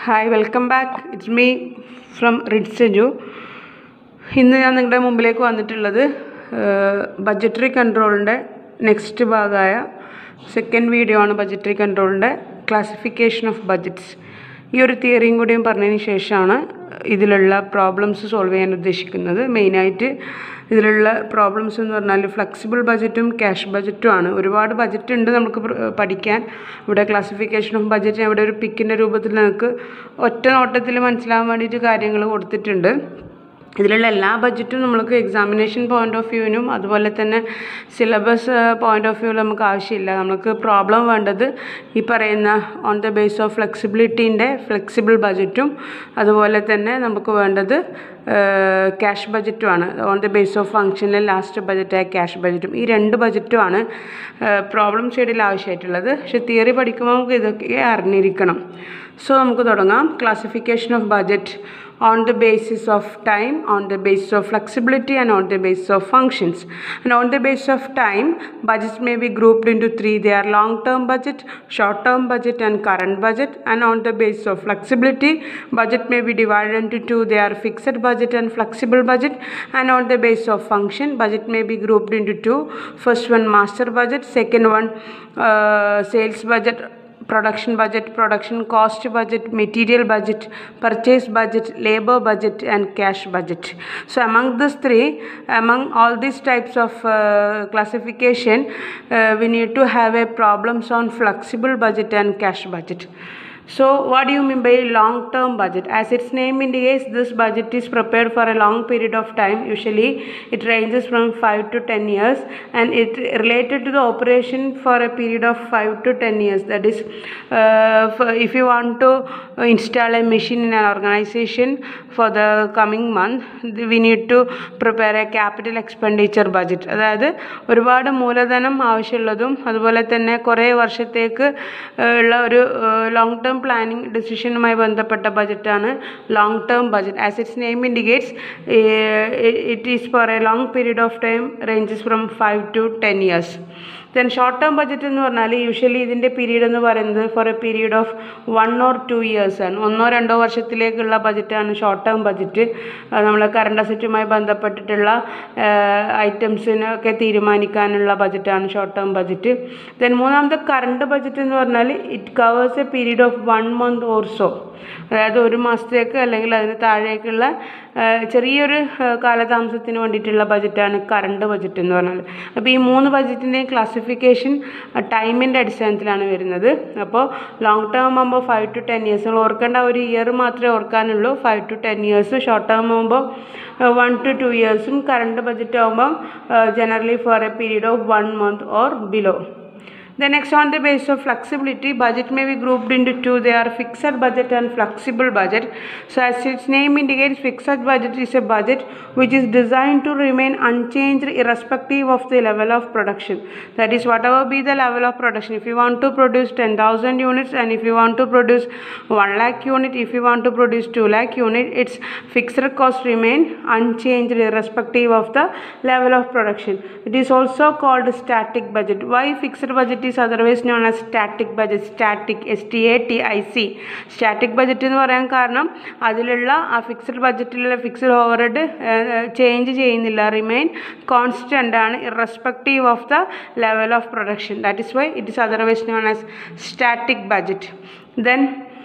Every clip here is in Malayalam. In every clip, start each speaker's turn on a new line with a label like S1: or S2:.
S1: Hi welcome back it's me from Ridz Edu ഇന്ന് ഞാൻ നിങ്ങളുടെ മുമ്പിലേക്ക് വന്നിട്ടുള്ളത് ബഡ്ജറ്ററി കൺട്രോളിൻ്റെ നെക്സ്റ്റ് ഭാഗമായ സെക്കൻഡ് വീഡിയോ ആണ് ബഡ്ജറ്ററി കൺട്രോളിൻ്റെ ക്ലാസിഫിക്കേഷൻ ഓഫ് ബഡ്ജറ്റ്സ് ഈ ഒരു തിയറിയും കൂടിയും പറഞ്ഞതിന് ശേഷമാണ് ഇതിലുള്ള പ്രോബ്ലംസ് സോൾവ് ചെയ്യാൻ ഉദ്ദേശിക്കുന്നത് മെയിനായിട്ട് ഇതിലുള്ള പ്രോബ്ലംസ് എന്ന് പറഞ്ഞാൽ ഫ്ലെക്സിബിൾ ബജറ്റും ക്യാഷ് ബജറ്റും ആണ് ഒരുപാട് ബജറ്റ് ഉണ്ട് നമുക്ക് പ്ര- പഠിക്കാൻ ഇവിടെ ക്ലാസിഫിക്കേഷൻ ഓഫ് ബജറ്റ് ഇവിടെ ഒരു പിക്കിൻ്റെ രൂപത്തിൽ നമുക്ക് ഒറ്റ നോട്ടത്തിൽ മനസ്സിലാവാൻ വേണ്ടിയിട്ട് കാര്യങ്ങൾ കൊടുത്തിട്ടുണ്ട് ഇതിലുള്ള എല്ലാ ബഡ്ജറ്റും നമുക്ക് എക്സാമിനേഷൻ പോയിന്റ് ഓഫ് വ്യൂവിനും അതുപോലെ തന്നെ സിലബസ് പോയിന്റ് ഓഫ് വ്യൂവിൽ നമുക്ക് ആവശ്യമില്ല നമുക്ക് പ്രോബ്ലം വേണ്ടത് ഈ പറയുന്ന ഓൺ ദ ബേസ് ഓഫ് ഫ്ലെക്സിബിലിറ്റീൻ്റെ ഫ്ലെക്സിബിൾ ബജറ്റും അതുപോലെ തന്നെ നമുക്ക് വേണ്ടത് ക്യാഷ് ബജറ്റുമാണ് ഓൺ ദ ബേസ് ഓഫ് ഫങ്ഷനിലെ ലാസ്റ്റ് ബജറ്റായ ക്യാഷ് ബജറ്റും ഈ രണ്ട് ബജറ്റുമാണ് പ്രോബ്ലം ഷെയ്ഡിൽ ആവശ്യമായിട്ടുള്ളത് പക്ഷേ തിയറി പഠിക്കുമ്പോൾ നമുക്ക് ഇതൊക്കെ അറിഞ്ഞിരിക്കണം സോ നമുക്ക് തുടങ്ങാം classification of budget on the basis of time, on the basis of flexibility, and on the basis of functions. And on the basis of time, budgets may be grouped into three. They are long-term budget, short-term budget, and current budget. And on the basis of flexibility, budget may be divided into two. They are fixed budget and flexible budget. And on the basis of function, budget may be grouped into two. First one, master budget. Second one, uh, sales budget production budget, production cost budget, material budget, purchase budget, labor budget, and cash budget. So, among these three, among all these types of uh, classification, uh, we need to have a problems on flexible budget and cash budget. So, what do you mean by long term budget? As its name indicates, this budget is prepared for a long period of time. Usually, it ranges from 5 to 10 years and it related to the operation for a period of 5 to 10 years. That is, uh, for if you want to install a machine in an organization for the coming month, we need to prepare a capital expenditure budget. അതായത് ഒരുപാട് മൂലധനം ആവശ്യമുള്ളതും അതുപോലെ തന്നെ കുറേ വർഷത്തേക്ക് ഏഹ്, ഉള്ള ഒരു ലോങ് ടേം പ്ലാനിങ് ഡിസിഷനുമായി ബന്ധപ്പെട്ട ബജറ്റാണ് long term budget as its name indicates it is for a long period of time ranges from five to ten years then short term budget എന്ന് പറഞ്ഞാൽ യൂഷ്വലി ഇതിൻ്റെ പീരീഡ് എന്ന് പറയുന്നത് for a period of one or two years ആണ് ഒന്നോ രണ്ടോ വർഷത്തിലേക്കുള്ള ബജറ്റാണ് ഷോർട്ട് ടേം ബജറ്റ് നമ്മൾ കറണ്ട് അസറ്റുമായി ബന്ധപ്പെട്ടിട്ടുള്ള ഐറ്റംസിനൊക്കെ തീരുമാനിക്കാനുള്ള ബജറ്റാണ് ഷോർട്ട് ടേം ബജറ്റ് ദെൻ മൂന്നാമത്തെ കറണ്ട് ബജറ്റ് എന്ന് പറഞ്ഞാൽ it covers A period of one month or so അതായത് ഒരു മാസത്തേക്ക് അല്ലെങ്കിൽ അതിന് താഴേക്കുള്ള ആ, ചെറിയൊരു ആ, കാലതാമസത്തിന് വേണ്ടിയിട്ടുള്ള ബജറ്റാണ് കറണ്ട് ബജറ്റ് എന്ന് പറഞ്ഞാൽ അപ്പോൾ ഈ മൂന്ന് ബജറ്റിൻ്റെയും ക്ലാസിഫിക്കേഷൻ ടൈമിൻ്റെ അടിസ്ഥാനത്തിലാണ് വരുന്നത് അപ്പോൾ ലോങ് ടേം ആകുമ്പോൾ ഫൈവ് ടു ടെൻ ഇയേഴ്സ് നിങ്ങൾ ഓർക്കേണ്ട ഒരു ഇയർ മാത്രമേ ഓർക്കാനുള്ളൂ five to ten years short term ആകുമ്പോൾ വൺ ടു ടു ഇയേഴ്സും കറണ്ട് ബജറ്റ് ആകുമ്പോൾ generally for a period of one month or below The next on the basis of flexibility, budget may be grouped into two. They are fixed budget and flexible budget. So as its name indicates, fixed budget is a budget which is designed to remain unchanged irrespective of the level of production. That is, whatever be the level of production. If you want to produce 10,000 units and if you want to produce 1 lakh unit, if you want to produce 2 lakh unit, its fixed cost remain unchanged irrespective of the level of production. It is also called static budget. Why fixed budget is otherwise known as static budget? Static, S T A T I C. Static budget എന്ന് പറയാൻ കാരണം അതിലുള്ള ആ ഫിക്സഡ് ബജറ്റിലുള്ള ഫിക്സഡ് ഓവർഹെഡ് ചേഞ്ച് ചെയ്യുന്നില്ല റിമെയിൻ കോൺസ്റ്റൻ്റ് ആണ് irrespective of the level of production that is why it is otherwise known as static budget then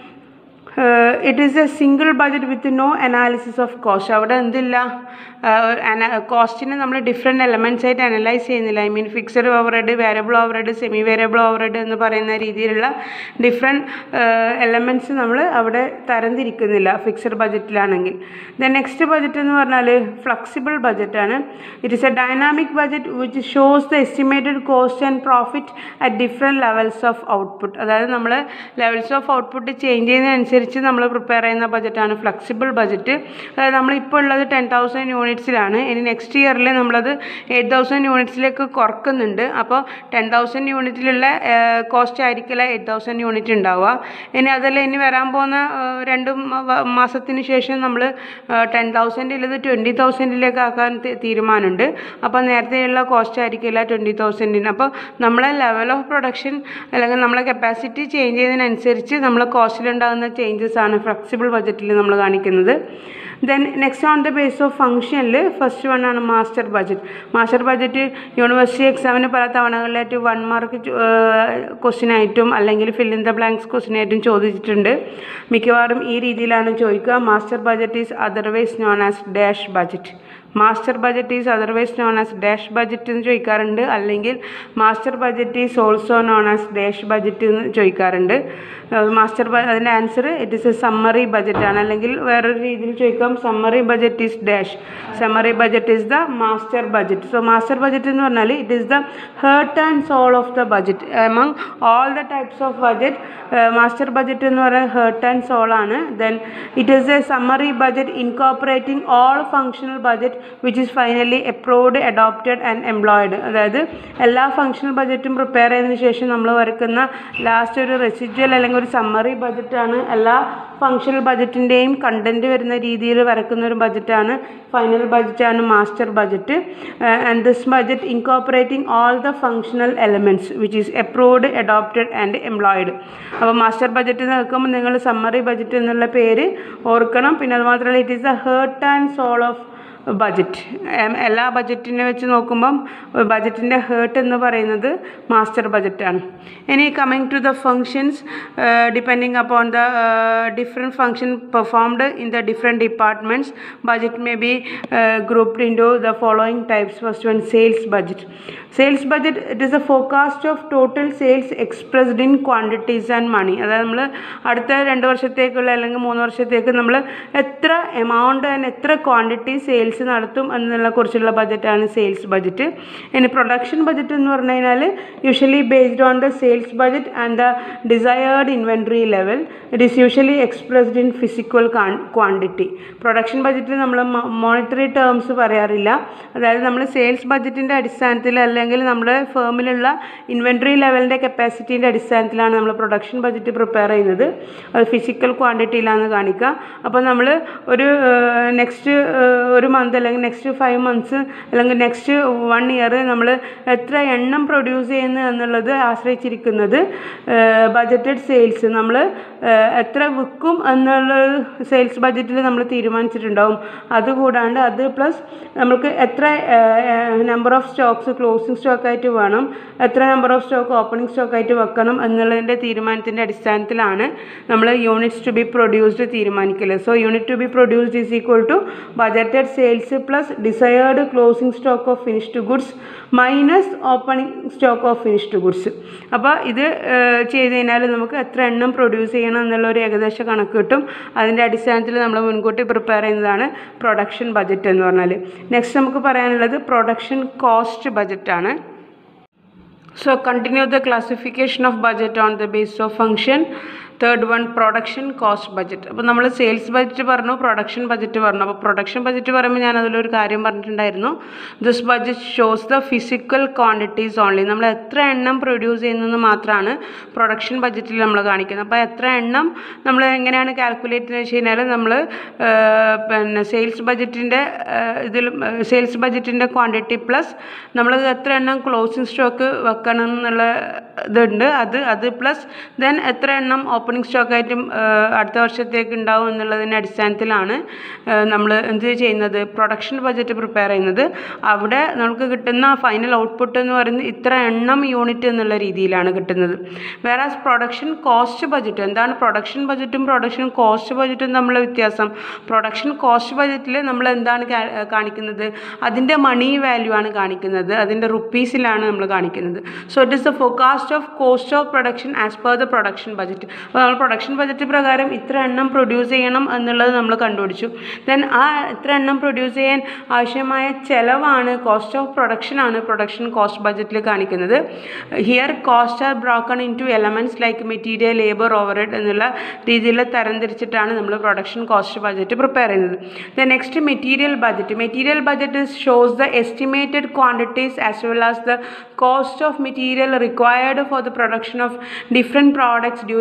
S1: it is a single budget with no analysis of cost അവിടെ എന്തില്ല കോസ്റ്റിനെ നമ്മൾ ഡിഫറെൻറ്റ് എലമെൻറ്റ്സ് ആയിട്ട് അനലൈസ് ചെയ്യുന്നില്ല I mean fixed overhead variable overhead semi variable overhead എന്ന് പറയുന്ന രീതിയിലുള്ള ഡിഫറെൻറ്റ് എലമെൻറ്റ്സ് നമ്മൾ അവിടെ തരംതിരിക്കുന്നില്ല ഫിക്സഡ് ബജറ്റിലാണെങ്കിൽ ദ നെക്സ്റ്റ് ബജറ്റ് എന്ന് പറഞ്ഞാൽ ഫ്ലെക്സിബിൾ ബജറ്റാണ് it is a dynamic budget which shows the estimated cost and profit at different levels of output അതായത് നമ്മൾ ലെവൽസ് ഓഫ് ഔട്ട്പുട്ട് ചേഞ്ച് ചെയ്യുന്നതനുസരിച്ച് നമ്മൾ പ്രിപ്പയർ ചെയ്യുന്ന ബജറ്റാണ് ഫ്ലെക്സിബിൾ ബജറ്റ് അതായത് നമ്മളിപ്പോൾ ഉള്ളത് ടെൻ തൗസൻഡ് യൂണിറ്റ്സിലാണ് ഇനി നെക്സ്റ്റ് ഇയറിൽ നമ്മളത് എയ്റ്റ് തൗസൻഡ് യൂണിറ്റ്സിലേക്ക് കുറക്കുന്നുണ്ട് അപ്പോൾ ടെൻ തൗസൻഡ് യൂണിറ്റിലുള്ള കോസ്റ്റ് ആയിരിക്കില്ല എയ്റ്റ് തൗസൻഡ് യൂണിറ്റ് ഉണ്ടാവുക ഇനി അതല്ല ഇനി വരാൻ പോകുന്ന ആ, രണ്ട് മ- വ- മാസത്തിന് ശേഷം നമ്മൾ ടെൻ തൗസൻഡിലത് ട്വൻറ്റി തൗസൻഡിലേക്ക് ആക്കാൻ തി- തീരുമാനമുണ്ട് അപ്പോൾ നേരത്തെയുള്ള കോസ്റ്റ് ആയിരിക്കില്ല ട്വൻറ്റി തൗസൻഡിന് അപ്പോൾ നമ്മളെ ലെവൽ ഓഫ് പ്രൊഡക്ഷൻ അല്ലെങ്കിൽ നമ്മളെ കപ്പാസിറ്റി ചേഞ്ച് ചെയ്യുന്നതിനനുസരിച്ച് നമ്മളെ കോസ്റ്റിലുണ്ടാകുന്ന ചേഞ്ച് ചേഞ്ചസ് ആണ് ഫ്ലെക്സിബിൾ ബജറ്റിൽ നമ്മൾ കാണിക്കുന്നത് then next on the base of ഫംഗ്ഷനിൽ ഫസ്റ്റ് വൺ ആണ് master budget master budget university എക്സാമിന് പല തവണകളിലായിട്ട് വൺ മാർക്ക് ക്വസ്റ്റ്യൻ ആയിട്ടും അല്ലെങ്കിൽ fill in the blanks question ആയിട്ടും ചോദിച്ചിട്ടുണ്ട് മിക്കവാറും ഈ രീതിയിലാണ് ചോദിക്കുക master budget is otherwise known as dash budget master budget is otherwise known as dash budget എന്ന് ചോദിക്കാറുണ്ട് അല്ലെങ്കിൽ master budget is also non as dash budget എന്ന് ചോദിക്കാറുണ്ട് മാസ്റ്റർ അതിൻ്റെ answer it is a summary budget ആണ് അല്ലെങ്കിൽ വേറൊരു രീതിയിൽ ചോദിക്കാം summary budget is dash summary budget is the master budget so master budget എന്ന് പറഞ്ഞാൽ it is the heart and soul of the budget among all the types of budget master budget എന്ന് പറയുന്നത് ഹേർട്ട് ആൻഡ് സോൾ ആണ് then it is a summary budget incorporating all functional budget which is finally approved adopted and employed അതായത് എല്ലാ ഫങ്ഷണൽ ബജറ്റും പ്രിപ്പയർ ചെയ്തതിന് ശേഷം നമ്മൾ വരക്കുന്ന ലാസ്റ്റ് ഒരു റെസിജ്വൽ അല്ലെങ്കിൽ ഒരു സമ്മറി ബജറ്റാണ് എല്ലാ ഫങ്ഷണൽ ബജറ്റിൻ്റെയും കണ്ടൻറ്റ് വരുന്ന രീതിയിൽ വരക്കുന്ന ഒരു ബജറ്റാണ് ഫൈനൽ ബജറ്റാണ് master budget and this budget incorporating all the functional elements which is approved adopted and employed അപ്പോൾ മാസ്റ്റർ ബജറ്റ് നോക്കുമ്പോൾ നിങ്ങൾ സമ്മറി ബജറ്റ് എന്നുള്ള പേര് ഓർക്കണം പിന്നെ അതുമാത്രമല്ല it is the heart and soul of budget എല്ലാ ബജറ്റിനെ വെച്ച് നോക്കുമ്പം ബജറ്റിൻ്റെ ഹേർട്ട് എന്ന് പറയുന്നത് മാസ്റ്റർ ബജറ്റാണ് ഇനി coming to the functions depending upon the different function performed in the different departments budget may be grouped into the following types first one sales budget sales budget it is a forecast of total sales expressed in quantities and money അതായത് നമ്മൾ അടുത്ത രണ്ട് വർഷത്തേക്കുള്ള അല്ലെങ്കിൽ മൂന്ന് വർഷത്തേക്ക് നമ്മൾ എത്ര എമൗണ്ട് ആൻഡ് എത്ര ക്വാണ്ടിറ്റി സെയിൽസ് നടത്തും എന്നുള്ള കുറിച്ചുള്ള ബജറ്റാണ് സെയിൽസ് ബജറ്റ് ഇനി പ്രൊഡക്ഷൻ ബജറ്റ് എന്ന് പറഞ്ഞു കഴിഞ്ഞാൽ usually based on the sales budget and the desired inventory level it is usually expressed in physical quantity production ബജറ്റിൽ നമ്മൾ മോണിറ്ററി ടേംസ് പറയാറില്ല അതായത് നമ്മൾ സെയിൽസ് ബജറ്റിൻ്റെ അടിസ്ഥാനത്തിൽ അല്ലെങ്കിൽ നമ്മുടെ ഫേമിലുള്ള ഇൻവെൻട്രി ലെവലിൻ്റെ കപ്പാസിറ്റീൻ്റെ അടിസ്ഥാനത്തിലാണ് നമ്മൾ പ്രൊഡക്ഷൻ ബജറ്റ് പ്രിപ്പയർ ചെയ്യുന്നത് അത് ഫിസിക്കൽ ക്വാണ്ടിറ്റിയിലാണ് കാണിക്കുക അപ്പോൾ നമ്മൾ ഒരു നെക്സ്റ്റ് ഒരു മന്ത് അല്ലെങ്കിൽ നെക്സ്റ്റ് ഫൈവ് മന്ത്സ് അല്ലെങ്കിൽ നെക്സ്റ്റ് വൺ ഇയർ നമ്മൾ എത്ര എണ്ണം പ്രൊഡ്യൂസ് ചെയ്യുന്നു എന്നുള്ളത് ആശ്രയിച്ചിരിക്കുന്നത് ബജറ്റഡ് സെയിൽസ് നമ്മൾ എത്ര വിൽക്കും എന്നുള്ള സെയിൽസ് ബജറ്റിൽ നമ്മൾ തീരുമാനിച്ചിട്ടുണ്ടാവും അതുകൂടാണ്ട് അത് പ്ലസ് നമുക്ക് എത്ര നമ്പർ ഓഫ് സ്റ്റോക്സ് ക്ലോസിംഗ് സ്റ്റോക്കായിട്ട് വേണം എത്ര നമ്പർ ഓഫ് സ്റ്റോക്ക് ഓപ്പണിംഗ് സ്റ്റോക്കായിട്ട് വെക്കണം എന്നുള്ളതിൻ്റെ തീരുമാനത്തിൻ്റെ അടിസ്ഥാനത്തിലാണ് നമ്മൾ യൂണിറ്റ്സ് ടു ബി പ്രൊഡ്യൂസ്ഡ് തീരുമാനിക്കല് so unit to be produced is equal to budgeted sales plus desired closing stock of finished goods minus opening stock of finished goods അപ്പോൾ ഇത് ചെയ്ത് കഴിഞ്ഞാൽ നമുക്ക് എത്ര എണ്ണം പ്രൊഡ്യൂസ് ചെയ്യണം എന്നുള്ള ഒരു ഏകദേശ കണക്ക് കിട്ടും അതിൻ്റെ അടിസ്ഥാനത്തിൽ നമ്മൾ മുൻകൂട്ടി പ്രിപ്പയർ ചെയ്യുന്നതാണ് പ്രൊഡക്ഷൻ ബജറ്റ് എന്ന് പറഞ്ഞാൽ നെക്സ്റ്റ് നമുക്ക് പറയാനുള്ളത് പ്രൊഡക്ഷൻ കോസ്റ്റ് ബജറ്റാണ് So continue the classification of budget on the basis of function. Third one production cost budget അപ്പോൾ നമ്മൾ സെയിൽസ് ബജറ്റ് പറഞ്ഞു പ്രൊഡക്ഷൻ ബജറ്റ് പറഞ്ഞു അപ്പോൾ പ്രൊഡക്ഷൻ ബജറ്റ് പറയുമ്പോൾ ഞാൻ അതിലൊരു കാര്യം പറഞ്ഞിട്ടുണ്ടായിരുന്നു this budget shows the physical quantities only നമ്മൾ എത്ര എണ്ണം പ്രൊഡ്യൂസ് ചെയ്യുന്നതെന്ന് മാത്രമാണ് പ്രൊഡക്ഷൻ ബജറ്റിൽ നമ്മൾ കാണിക്കുന്നത് അപ്പോൾ എത്ര എണ്ണം നമ്മൾ എങ്ങനെയാണ് കാൽക്കുലേറ്റ് എന്ന് വെച്ച് കഴിഞ്ഞാൽ നമ്മൾ പിന്നെ സെയിൽസ് ബജറ്റിൻ്റെ ഇതിൽ സെയിൽസ് ബജറ്റിൻ്റെ ക്വാണ്ടിറ്റി പ്ലസ് നമ്മൾ എത്ര എണ്ണം ക്ലോസിംഗ് സ്റ്റോക്ക് വെക്കണം എന്നുള്ള ഇതുണ്ട് അത് അത് പ്ലസ് ദെൻ എത്ര എണ്ണം ഓപ്പണിംഗ് സ്റ്റോക്കായിട്ടും അടുത്ത വർഷത്തേക്ക് ഉണ്ടാവും എന്നുള്ളതിൻ്റെ അടിസ്ഥാനത്തിലാണ് നമ്മൾ എന്ത് ചെയ്യുന്നത് പ്രൊഡക്ഷൻ ബജറ്റ് പ്രിപ്പയർ ചെയ്യുന്നത് അവിടെ നമുക്ക് കിട്ടുന്ന ഫൈനൽ ഔട്ട്പുട്ട് എന്ന് പറയുന്നത് ഇത്ര എണ്ണം യൂണിറ്റ് എന്നുള്ള രീതിയിലാണ് കിട്ടുന്നത് വേറെ പ്രൊഡക്ഷൻ കോസ്റ്റ് ബജറ്റ് എന്താണ് പ്രൊഡക്ഷൻ ബജറ്റും പ്രൊഡക്ഷൻ കോസ്റ്റ് ബജറ്റും തമ്മിലുള്ള വ്യത്യാസം പ്രൊഡക്ഷൻ കോസ്റ്റ് ബജറ്റിൽ നമ്മൾ എന്താണ് കാണിക്കുന്നത് അതിൻ്റെ മണി വാല്യൂ ആണ് കാണിക്കുന്നത് അതിൻ്റെ റുപ്പീസിലാണ് നമ്മൾ കാണിക്കുന്നത് so it is the forecast of cost of production as per the production budget അപ്പോൾ നമ്മൾ പ്രൊഡക്ഷൻ ബജറ്റ് പ്രകാരം ഇത്ര എണ്ണം പ്രൊഡ്യൂസ് ചെയ്യണം എന്നുള്ളത് നമ്മൾ കണ്ടുപിടിച്ചു ദെൻ ആ ഇത്ര എണ്ണം പ്രൊഡ്യൂസ് ചെയ്യാൻ ആവശ്യമായ ചിലവാണ് കോസ്റ്റ് ഓഫ് പ്രൊഡക്ഷൻ ആണ് പ്രൊഡക്ഷൻ കോസ്റ്റ് ബജറ്റിൽ കാണിക്കുന്നത് here cost are broken into elements like material labour overhead എന്നുള്ള രീതിയിൽ തരംതിരിച്ചിട്ടാണ് നമ്മൾ പ്രൊഡക്ഷൻ കോസ്റ്റ് ബജറ്റ് പ്രിപ്പയർ ചെയ്യുന്നത് the next material budget material budget shows the estimated quantities as well as the cost of material required for the production of different products during the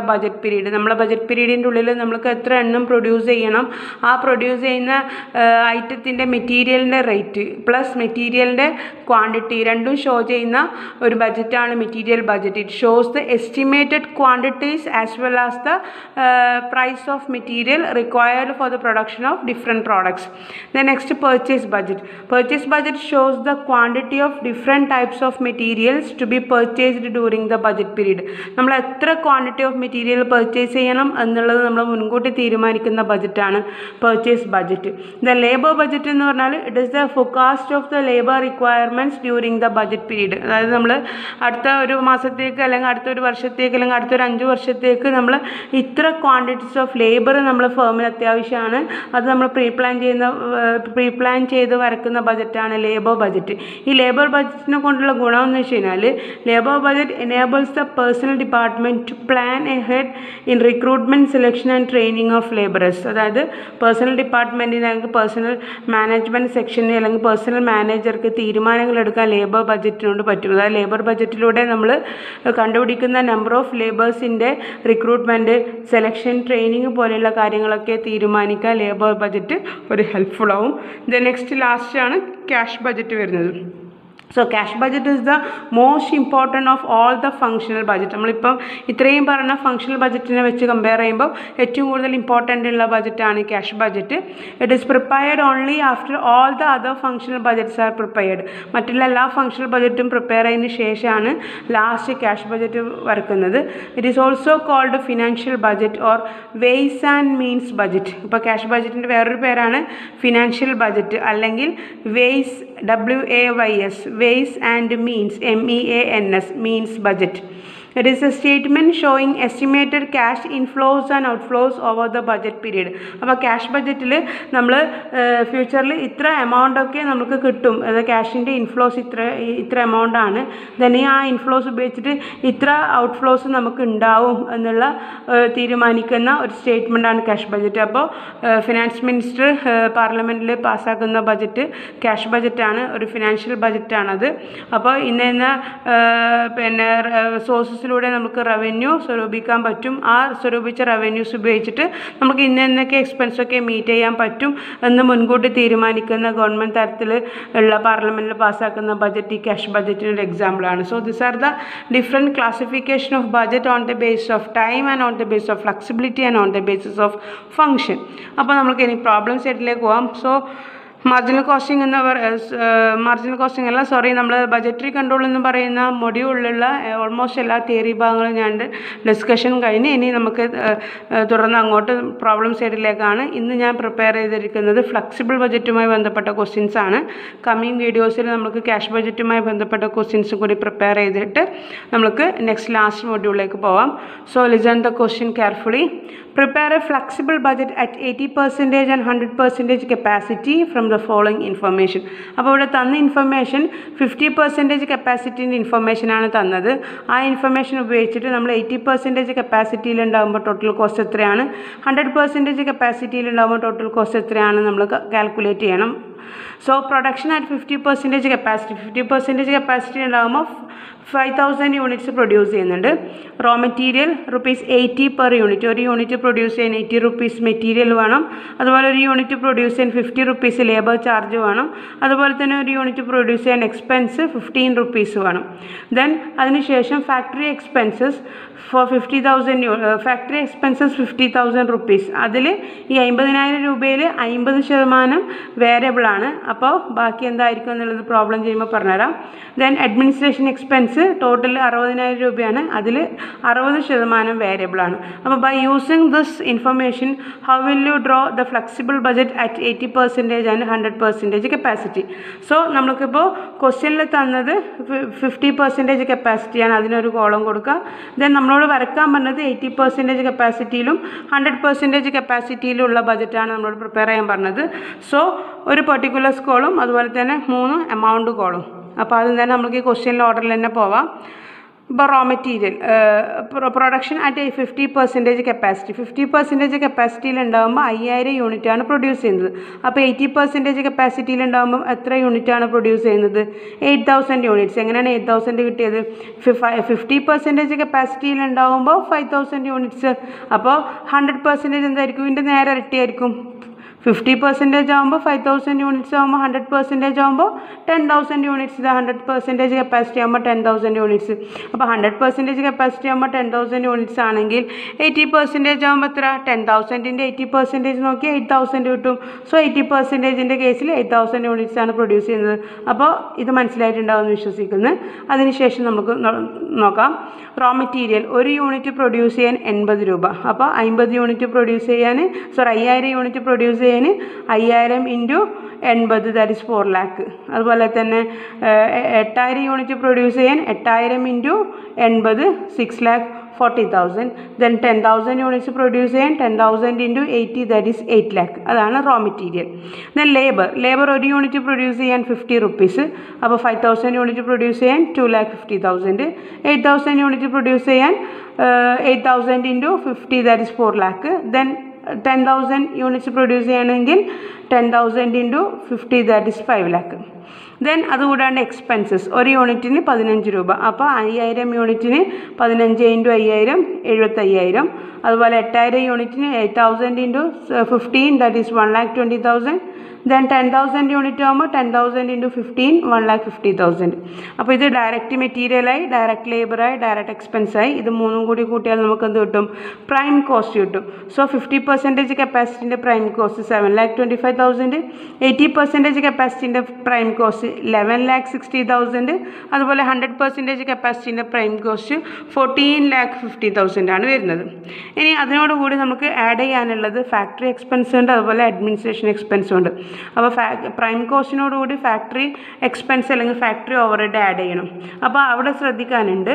S1: budget period നമ്മളെ ബജറ്റ് പീരീഡിൻ്റെ ഉള്ളിൽ നമുക്ക് എത്ര എണ്ണം പ്രൊഡ്യൂസ് ചെയ്യണം ആ പ്രൊഡ്യൂസ് ചെയ്യുന്ന ഐറ്റത്തിൻ്റെ മെറ്റീരിയലിൻ്റെ റേറ്റ് പ്ലസ് മെറ്റീരിയലിൻ്റെ ക്വാണ്ടിറ്റി രണ്ടും ഷോ ചെയ്യുന്ന ഒരു ബജറ്റാണ് material budget it shows the estimated quantities as well as the price of material required for the production of different products the next purchase budget purchase budget shows the quantity of different types of materials to be purchased during the budget period നമ്മൾ എത്ര ക്വാണ്ടിറ്റി ഓഫ് മെറ്റീരിയൽ പർച്ചേസ് ചെയ്യണം എന്നുള്ളത് നമ്മൾ മുൻകൂട്ടി തീരുമാനിക്കുന്ന ബജറ്റാണ് purchase budget the labour budget എന്ന് പറഞ്ഞാൽ it is the forecast of the labour requirements during the budget period അതായത് നമ്മൾ അടുത്ത ഒരു മാസത്തേക്ക് അല്ലെങ്കിൽ അടുത്ത ഒരു വർഷത്തേക്ക് അല്ലെങ്കിൽ അടുത്ത ഒരു അഞ്ച് വർഷത്തേക്ക് നമ്മൾ ഇത്ര ക്വാണ്ടിറ്റീസ് ഓഫ് ലേബർ നമ്മൾ ഫേമിന് അത്യാവശ്യമാണ് അത് നമ്മൾ പ്രീ പ്ലാൻ ചെയ്യുന്ന പ്രീ പ്ലാൻ ചെയ്ത് വരക്കുന്ന ബജറ്റാണ് ലേബർ ബജറ്റ് ഈ ലേബർ ബജറ്റിനെ കൊണ്ടുള്ള ഗുണം എന്ന് വെച്ച് കഴിഞ്ഞാൽ labour budget enables the personnel department to plan ahead in recruitment selection and training of labourers അതായത് പേഴ്സണൽ ഡിപ്പാർട്ട്മെൻറ്റിന് അല്ലെങ്കിൽ പേഴ്സണൽ മാനേജ്മെൻറ്റ് സെക്ഷന് അല്ലെങ്കിൽ പേഴ്സണൽ മാനേജർക്ക് തീരുമാനങ്ങൾ എടുക്കാൻ ലേബർ ബജറ്റിനോട് പറ്റും അതായത് ലേബർ ബജറ്റിലൂടെ നമ്മൾ കണ്ടുപിടിക്കുന്ന നമ്പർ ഓഫ് ലേബേഴ്സിൻ്റെ റിക്രൂട്ട്മെൻറ്റ് സെലക്ഷൻ ട്രെയിനിങ് പോലെയുള്ള കാര്യങ്ങളൊക്കെ തീരുമാനിക്കാൻ ലേബർ ബജറ്റ് ഒരു ഹെൽപ്ഫുൾ ആവും ദ നെക്സ്റ്റ് ലാസ്റ്റ് ആണ് ക്യാഷ് ബജറ്റ് വരുന്നത് so cash budget is the most important of all the functional budget നമ്മളിപ്പം ഇത്രയും പറഞ്ഞ ഫങ്ഷണൽ ബജറ്റിനെ വെച്ച് കമ്പയർ ചെയ്യുമ്പോൾ ഏറ്റവും കൂടുതൽ ഇമ്പോർട്ടൻ്റ് ഉള്ള ബജറ്റാണ് cash budget it is prepared only after all the other functional budgets are prepared മറ്റുള്ള എല്ലാ ഫങ്ഷണൽ ബജറ്റും പ്രിപ്പയർ ചെയ്തതിന് ശേഷമാണ് ലാസ്റ്റ് ക്യാഷ് ബജറ്റ് വരക്കുന്നത് it is also called financial budget or ways and means budget ഇപ്പോൾ ക്യാഷ് ബജറ്റിൻ്റെ വേറൊരു പേരാണ് ഫിനാൻഷ്യൽ ബജറ്റ് അല്ലെങ്കിൽ ways W A Y S ways and means m e a n s means budget it is a statement showing estimated cash inflows and outflows over the budget period അപ്പോൾ ക്യാഷ് ബജറ്റിൽ നമ്മൾ ഫ്യൂച്ചറിൽ ഇത്ര എമൗണ്ട് ഒക്കെ നമുക്ക് കിട്ടും അത് ക്യാഷിൻ്റെ ഇൻഫ്ലോസ് ഇത്ര ഇത്ര എമൗണ്ട് ആണ് തന്നെ ആ ഇൻഫ്ലോസ് ഉപയോഗിച്ചിട്ട് ഇത്ര ഔട്ട്ഫ്ലോസ് നമുക്ക് ഉണ്ടാവും എന്നുള്ള തീരുമാനിക്കുന്ന ഒരു സ്റ്റേറ്റ്മെൻറ്റാണ് ക്യാഷ് ബജറ്റ് അപ്പോൾ ഫിനാൻസ് മിനിസ്റ്റർ പാർലമെൻറ്റിൽ പാസ്സാക്കുന്ന ബജറ്റ് ക്യാഷ് ബജറ്റാണ് ഒരു ഫിനാൻഷ്യൽ ബജറ്റാണത് അപ്പോൾ ഇന്ന ഇന്ന പിന്നെ സോഴ്സസിലൂടെ നമുക്ക് റവന്യൂ സ്വരൂപിക്കാൻ പറ്റും ആ സ്വരൂപിച്ച റവന്യൂസ് ഉപയോഗിച്ചിട്ട് നമുക്ക് ഇന്ന എന്നൊക്കെ എക്സ്പെൻസൊക്കെ മീറ്റ് ചെയ്യാൻ പറ്റും എന്ന് മുൻകൂട്ടി തീരുമാനിക്കുന്ന ഗവൺമെൻറ് തരത്തിൽ ഉള്ള പാർലമെൻറ്റിൽ പാസ്സാക്കുന്ന ബജറ്റ് ഈ ക്യാഷ് ബജറ്റിന് ഒരു എക്സാമ്പിളാണ് so this are the different classification of budget on the base of time and on the base of flexibility and on the basis of function അപ്പോൾ നമുക്ക് ഇനി പ്രോബ്ലം സെറ്റിലേക്ക് പോകാം സോ മാർജിനൽ കോസ്റ്റിംഗ് എന്ന് മാർജിനൽ കോസ്റ്റിംഗ് അല്ല സോറി നമ്മൾ ബജറ്ററി കൺട്രോൾ എന്ന് പറയുന്ന മൊഡ്യൂളിലുള്ള ഓൾമോസ്റ്റ് എല്ലാ തിയറി ഭാഗങ്ങളും ഞാൻ ഡിസ്കഷൻ കഴിഞ്ഞ് ഇനി നമുക്ക് തുടർന്ന് അങ്ങോട്ട് പ്രോബ്ലം സൈഡിലേക്കാണ് ഇന്ന് ഞാൻ പ്രിപ്പയർ ചെയ്തിരിക്കുന്നത് ഫ്ലെക്സിബിൾ ബജറ്റുമായി ബന്ധപ്പെട്ട ക്വസ്റ്റ്യൻസ് ആണ് കമ്മിങ് വീഡിയോസിൽ നമുക്ക് ക്യാഷ് ബജറ്റുമായി ബന്ധപ്പെട്ട ക്വസ്റ്റ്യൻസും കൂടി പ്രിപ്പയർ ചെയ്തിട്ട് നമുക്ക് നെക്സ്റ്റ് ലാസ്റ്റ് മൊഡ്യൂളിലേക്ക് പോവാം so listen the question carefully prepare a flexible budget at eighty percentage and hundred percentage capacity from the following information അപ്പോൾ ഇവിടെ തന്ന ഇൻഫർമേഷൻ ഫിഫ്റ്റി പെർസെൻറ്റേജ് കപ്പാസിറ്റീൻ്റെ ഇൻഫർമേഷനാണ് തന്നത് ആ ഇൻഫർമേഷൻ ഉപയോഗിച്ചിട്ട് നമ്മൾ എയ്റ്റി പെർസെൻറ്റേജ് കപ്പാസിറ്റിയിൽ ഉണ്ടാകുമ്പോൾ ടോട്ടൽ കോസ്റ്റ് എത്രയാണ് ഹൺഡ്രഡ് പെർസെൻറ്റേജ് കപ്പാസിറ്റിയിൽ ഉണ്ടാകുമ്പോൾ ടോട്ടൽ കോസ്റ്റ് എത്രയാണ് നമ്മൾ കാൽക്കുലേറ്റ് ചെയ്യണം so production at fifty percentage capacity fifty percentage capacity ഉണ്ടാകുമ്പോൾ ഫൈവ് തൗസൻഡ് യൂണിറ്റ്സ് പ്രൊഡ്യൂസ് ചെയ്യുന്നുണ്ട് raw material rupees eighty per unit ഒരു യൂണിറ്റ് പ്രൊഡ്യൂസ് ചെയ്യാൻ എയ്റ്റി റുപ്പീസ് മെറ്റീരിയൽ വേണം അതുപോലെ ഒരു യൂണിറ്റ് പ്രൊഡ്യൂസ് ചെയ്യാൻ ഫിഫ്റ്റി റുപ്പീസ് ലേബർ ചാർജ് വേണം അതുപോലെ തന്നെ ഒരു യൂണിറ്റ് പ്രൊഡ്യൂസ് ചെയ്യാൻ എക്സ്പെൻസ് ഫിഫ്റ്റീൻ റുപ്പീസ് വേണം ദെൻ അതിനുശേഷം factory expenses for fifty thousand factory expenses fifty thousand rupees അതിൽ ഈ അമ്പതിനായിരം രൂപയിൽ അമ്പത് ശതമാനം വേരിയബിൾ ആണ് അപ്പോൾ ബാക്കി എന്തായിരിക്കും എന്നുള്ളത് പ്രോബ്ലം ചെയ്യുമ്പോൾ പറഞ്ഞുതരാം ദെൻ അഡ്മിനിസ്ട്രേഷൻ എക്സ്പെൻസ് ടോട്ടൽ അറുപതിനായിരം രൂപയാണ് അതിൽ അറുപത് ശതമാനം വേരിയബിൾ ആണ് അപ്പോൾ by using this information how will you draw the flexible budget at eighty percentage and hundred percentage capacity so നമ്മൾക്കിപ്പോൾ ക്വസ്റ്റ്യനിൽ തന്നത് ഫിഫ്റ്റി പെർസെൻറ്റേജ് കപ്പാസിറ്റിയാണ് അതിനൊരു കോളം കൊടുക്കുക ദെൻ നമ്മളോട് വരക്കാൻ പറഞ്ഞത് എയ്റ്റി പെർസെൻറ്റേജ് കപ്പാസിറ്റിയിലും ഹൺഡ്രഡ് പെർസെൻറ്റേജ് കപ്പാസിറ്റിയിലുള്ള ബജറ്റാണ് നമ്മളോട് പ്രിപ്പയർ ചെയ്യാൻ പറഞ്ഞത് സോ ഒരു പെർട്ടിക്കുലർ കോളും അതുപോലെ തന്നെ മൂന്ന് എമൗണ്ട് കോളും അപ്പോൾ ആദ്യം തന്നെ നമുക്ക് ഈ ക്വസ്റ്റ്യൻ ഓർഡറിൽ തന്നെ പോവാം ഇപ്പോൾ raw material production at fifty percentage capacity fifty percentage കപ്പാസിറ്റിയിൽ ഉണ്ടാകുമ്പോൾ അയ്യായിരം യൂണിറ്റാണ് പ്രൊഡ്യൂസ് ചെയ്യുന്നത് അപ്പോൾ എയ്റ്റി പെർസെൻറ്റേജ് കപ്പാസിറ്റിയിൽ ഉണ്ടാകുമ്പോൾ എത്ര യൂണിറ്റാണ് പ്രൊഡ്യൂസ് ചെയ്യുന്നത് എയ്റ്റ് തൗസൻഡ് യൂണിറ്റ്സ് എങ്ങനെയാണ് എയ്റ്റ് തൗസൻഡ് കിട്ടിയത് ഫിഫ്റ്റി പെർസെൻറ്റേജ് കപ്പാസിറ്റിയിൽ ഉണ്ടാകുമ്പോൾ ഫൈവ് തൗസൻഡ് യൂണിറ്റ്സ് അപ്പോൾ ഹൺഡ്രഡ് പെർസെൻറ്റേജ് എന്തായിരിക്കും ഇതിൻ്റെ നേരെ ഇരട്ടിയായിരിക്കും ഫിഫ്റ്റി പെർസെൻറ്റേജ് ആകുമ്പോൾ ഫൈവ് തൗസൻഡ് യൂണിറ്റ്സ് ആകുമ്പോൾ ഹൺഡ്രഡ് പെർസെൻറ്റേജ് ആകുമ്പോൾ ടെൻ തൗസൻഡ് യൂണിറ്റ്സ് ഇത് ഹൺഡ്രഡ് പെർസെൻറ്റേജ് കപ്പാസിറ്റി ആകുമ്പോൾ ടെൻ തൗസൻഡ് യൂണിറ്റ്സ് അപ്പോൾ ഹൺഡ്രഡ് പെർസെൻറ്റേജ് കപ്പാസിറ്റി ആകുമ്പോൾ ടെൻ തൗസൻഡ് യൂണിറ്റ്സ് ആണെങ്കിൽ എയ്റ്റി പെർസെൻറ്റേജ് ആകുമ്പോൾ എത്ര ടെൻ തൗസൻഡിൻ്റെ എയ്റ്റി പെർസെൻറ്റേജ് നോക്കി എയ്റ്റ് തൗസൻഡ് കിട്ടും സോ എയ്റ്റി പെർസെൻറ്റേജിൻ്റെ കേസിൽ എയ്റ്റ് തൗസൻഡ് യൂണിറ്റ്സ് ആണ് പ്രൊഡ്യൂസ് ചെയ്യുന്നത് അപ്പോൾ ഇത് മനസ്സിലായിട്ടുണ്ടാവും എന്ന് വിശ്വസിക്കുന്നു അതിനുശേഷം നമുക്ക് നോ- നോക്കാം റോ മെറ്റീരിയൽ ഒരു യൂണിറ്റ് പ്രൊഡ്യൂസ് ചെയ്യാൻ എൺപത് രൂപ അപ്പോൾ അമ്പത് യൂണിറ്റ് പ്രൊഡ്യൂസ് ചെയ്യാൻ സോറി അയ്യായിരം യൂണിറ്റ് പ്രൊഡ്യൂസ് ചെയ്യാൻ അയ്യായിരം ഇൻറ്റു എൺപത് ദാറ്റ് ഇസ് ഫോർ ലാക്ക് അതുപോലെ തന്നെ ഏഹ്, എ- എട്ടായിരം യൂണിറ്റ് പ്രൊഡ്യൂസ് ചെയ്യാൻ എട്ടായിരം ഇൻറ്റു എൺപത് six lakh forty thousand then ten thousand units produce ചെയ്യാൻ ten thousand into eighty that is eight lakh അതാണ് raw material then labour labour ഒരു യൂണിറ്റ് പ്രൊഡ്യൂസ് ചെയ്യാൻ ഫിഫ്റ്റി റുപ്പീസ് അപ്പോൾ ഫൈവ് തൗസൻഡ് യൂണിറ്റ് പ്രൊഡ്യൂസ് ചെയ്യാൻ two lakh fifty thousand eight thousand unit produce ചെയ്യാൻ eight thousand into fifty that is four lakh then ten thousand units produce ചെയ്യണമെങ്കിൽ ten thousand into fifty that is five lakh then അതുകൂടാണ്ട് എക്സ്പെൻസസ് ഒരു യൂണിറ്റിന് പതിനഞ്ച് രൂപ അപ്പോൾ അയ്യായിരം യൂണിറ്റിന് പതിനഞ്ച് ഇൻറ്റു അയ്യായിരം എഴുപത്തയ്യായിരം അതുപോലെ എട്ടായിരം യൂണിറ്റിന് eight thousand into fifteen that is one lakh twenty thousand then ten thousand unit ആകുമ്പോൾ ten thousand into fifteen one lakh fifty thousand അപ്പോൾ ഇത് ഡയറക്റ്റ് മെറ്റീരിയലായി ഡയറക്റ്റ് ലേബറായി ഡയറക്റ്റ് എക്സ്പെൻസായി ഇത് മൂന്നും കൂടി കൂട്ടിയാൽ നമുക്ക് എന്ത് കിട്ടും പ്രൈം കോസ്റ്റ് കിട്ടും സോ ഫിഫ്റ്റി പെർസെൻറ്റേജ് കപ്പാസിറ്റിൻ്റെ prime cost seven lakh twenty five thousand eighty percentage കപ്പാസിറ്റിൻ്റെ prime cost eleven lakh sixty thousand അതുപോലെ ഹൺഡ്രഡ് പെർസെൻറ്റേജ് കപ്പാസിറ്റിൻ്റെ prime cost fourteen lakh fifty thousand ആണ് വരുന്നത് ഇനി അതിനോടുകൂടി നമുക്ക് ആഡ് ചെയ്യാനുള്ളത് ഫാക്ടറി എക്സ്പെൻസ് ഉണ്ട് അതുപോലെ അഡ്മിനിസ്ട്രേഷൻ എക്സ്പെൻസും ഉണ്ട് അപ്പോൾ ഫാ പ്രൈം കോസ്റ്റിനോടുകൂടി ഫാക്ടറി എക്സ്പെൻസ് അല്ലെങ്കിൽ ഫാക്ടറി ഓവർഹെഡ് ആഡ് ചെയ്യണം അപ്പോൾ അവിടെ ശ്രദ്ധിക്കാനുണ്ട്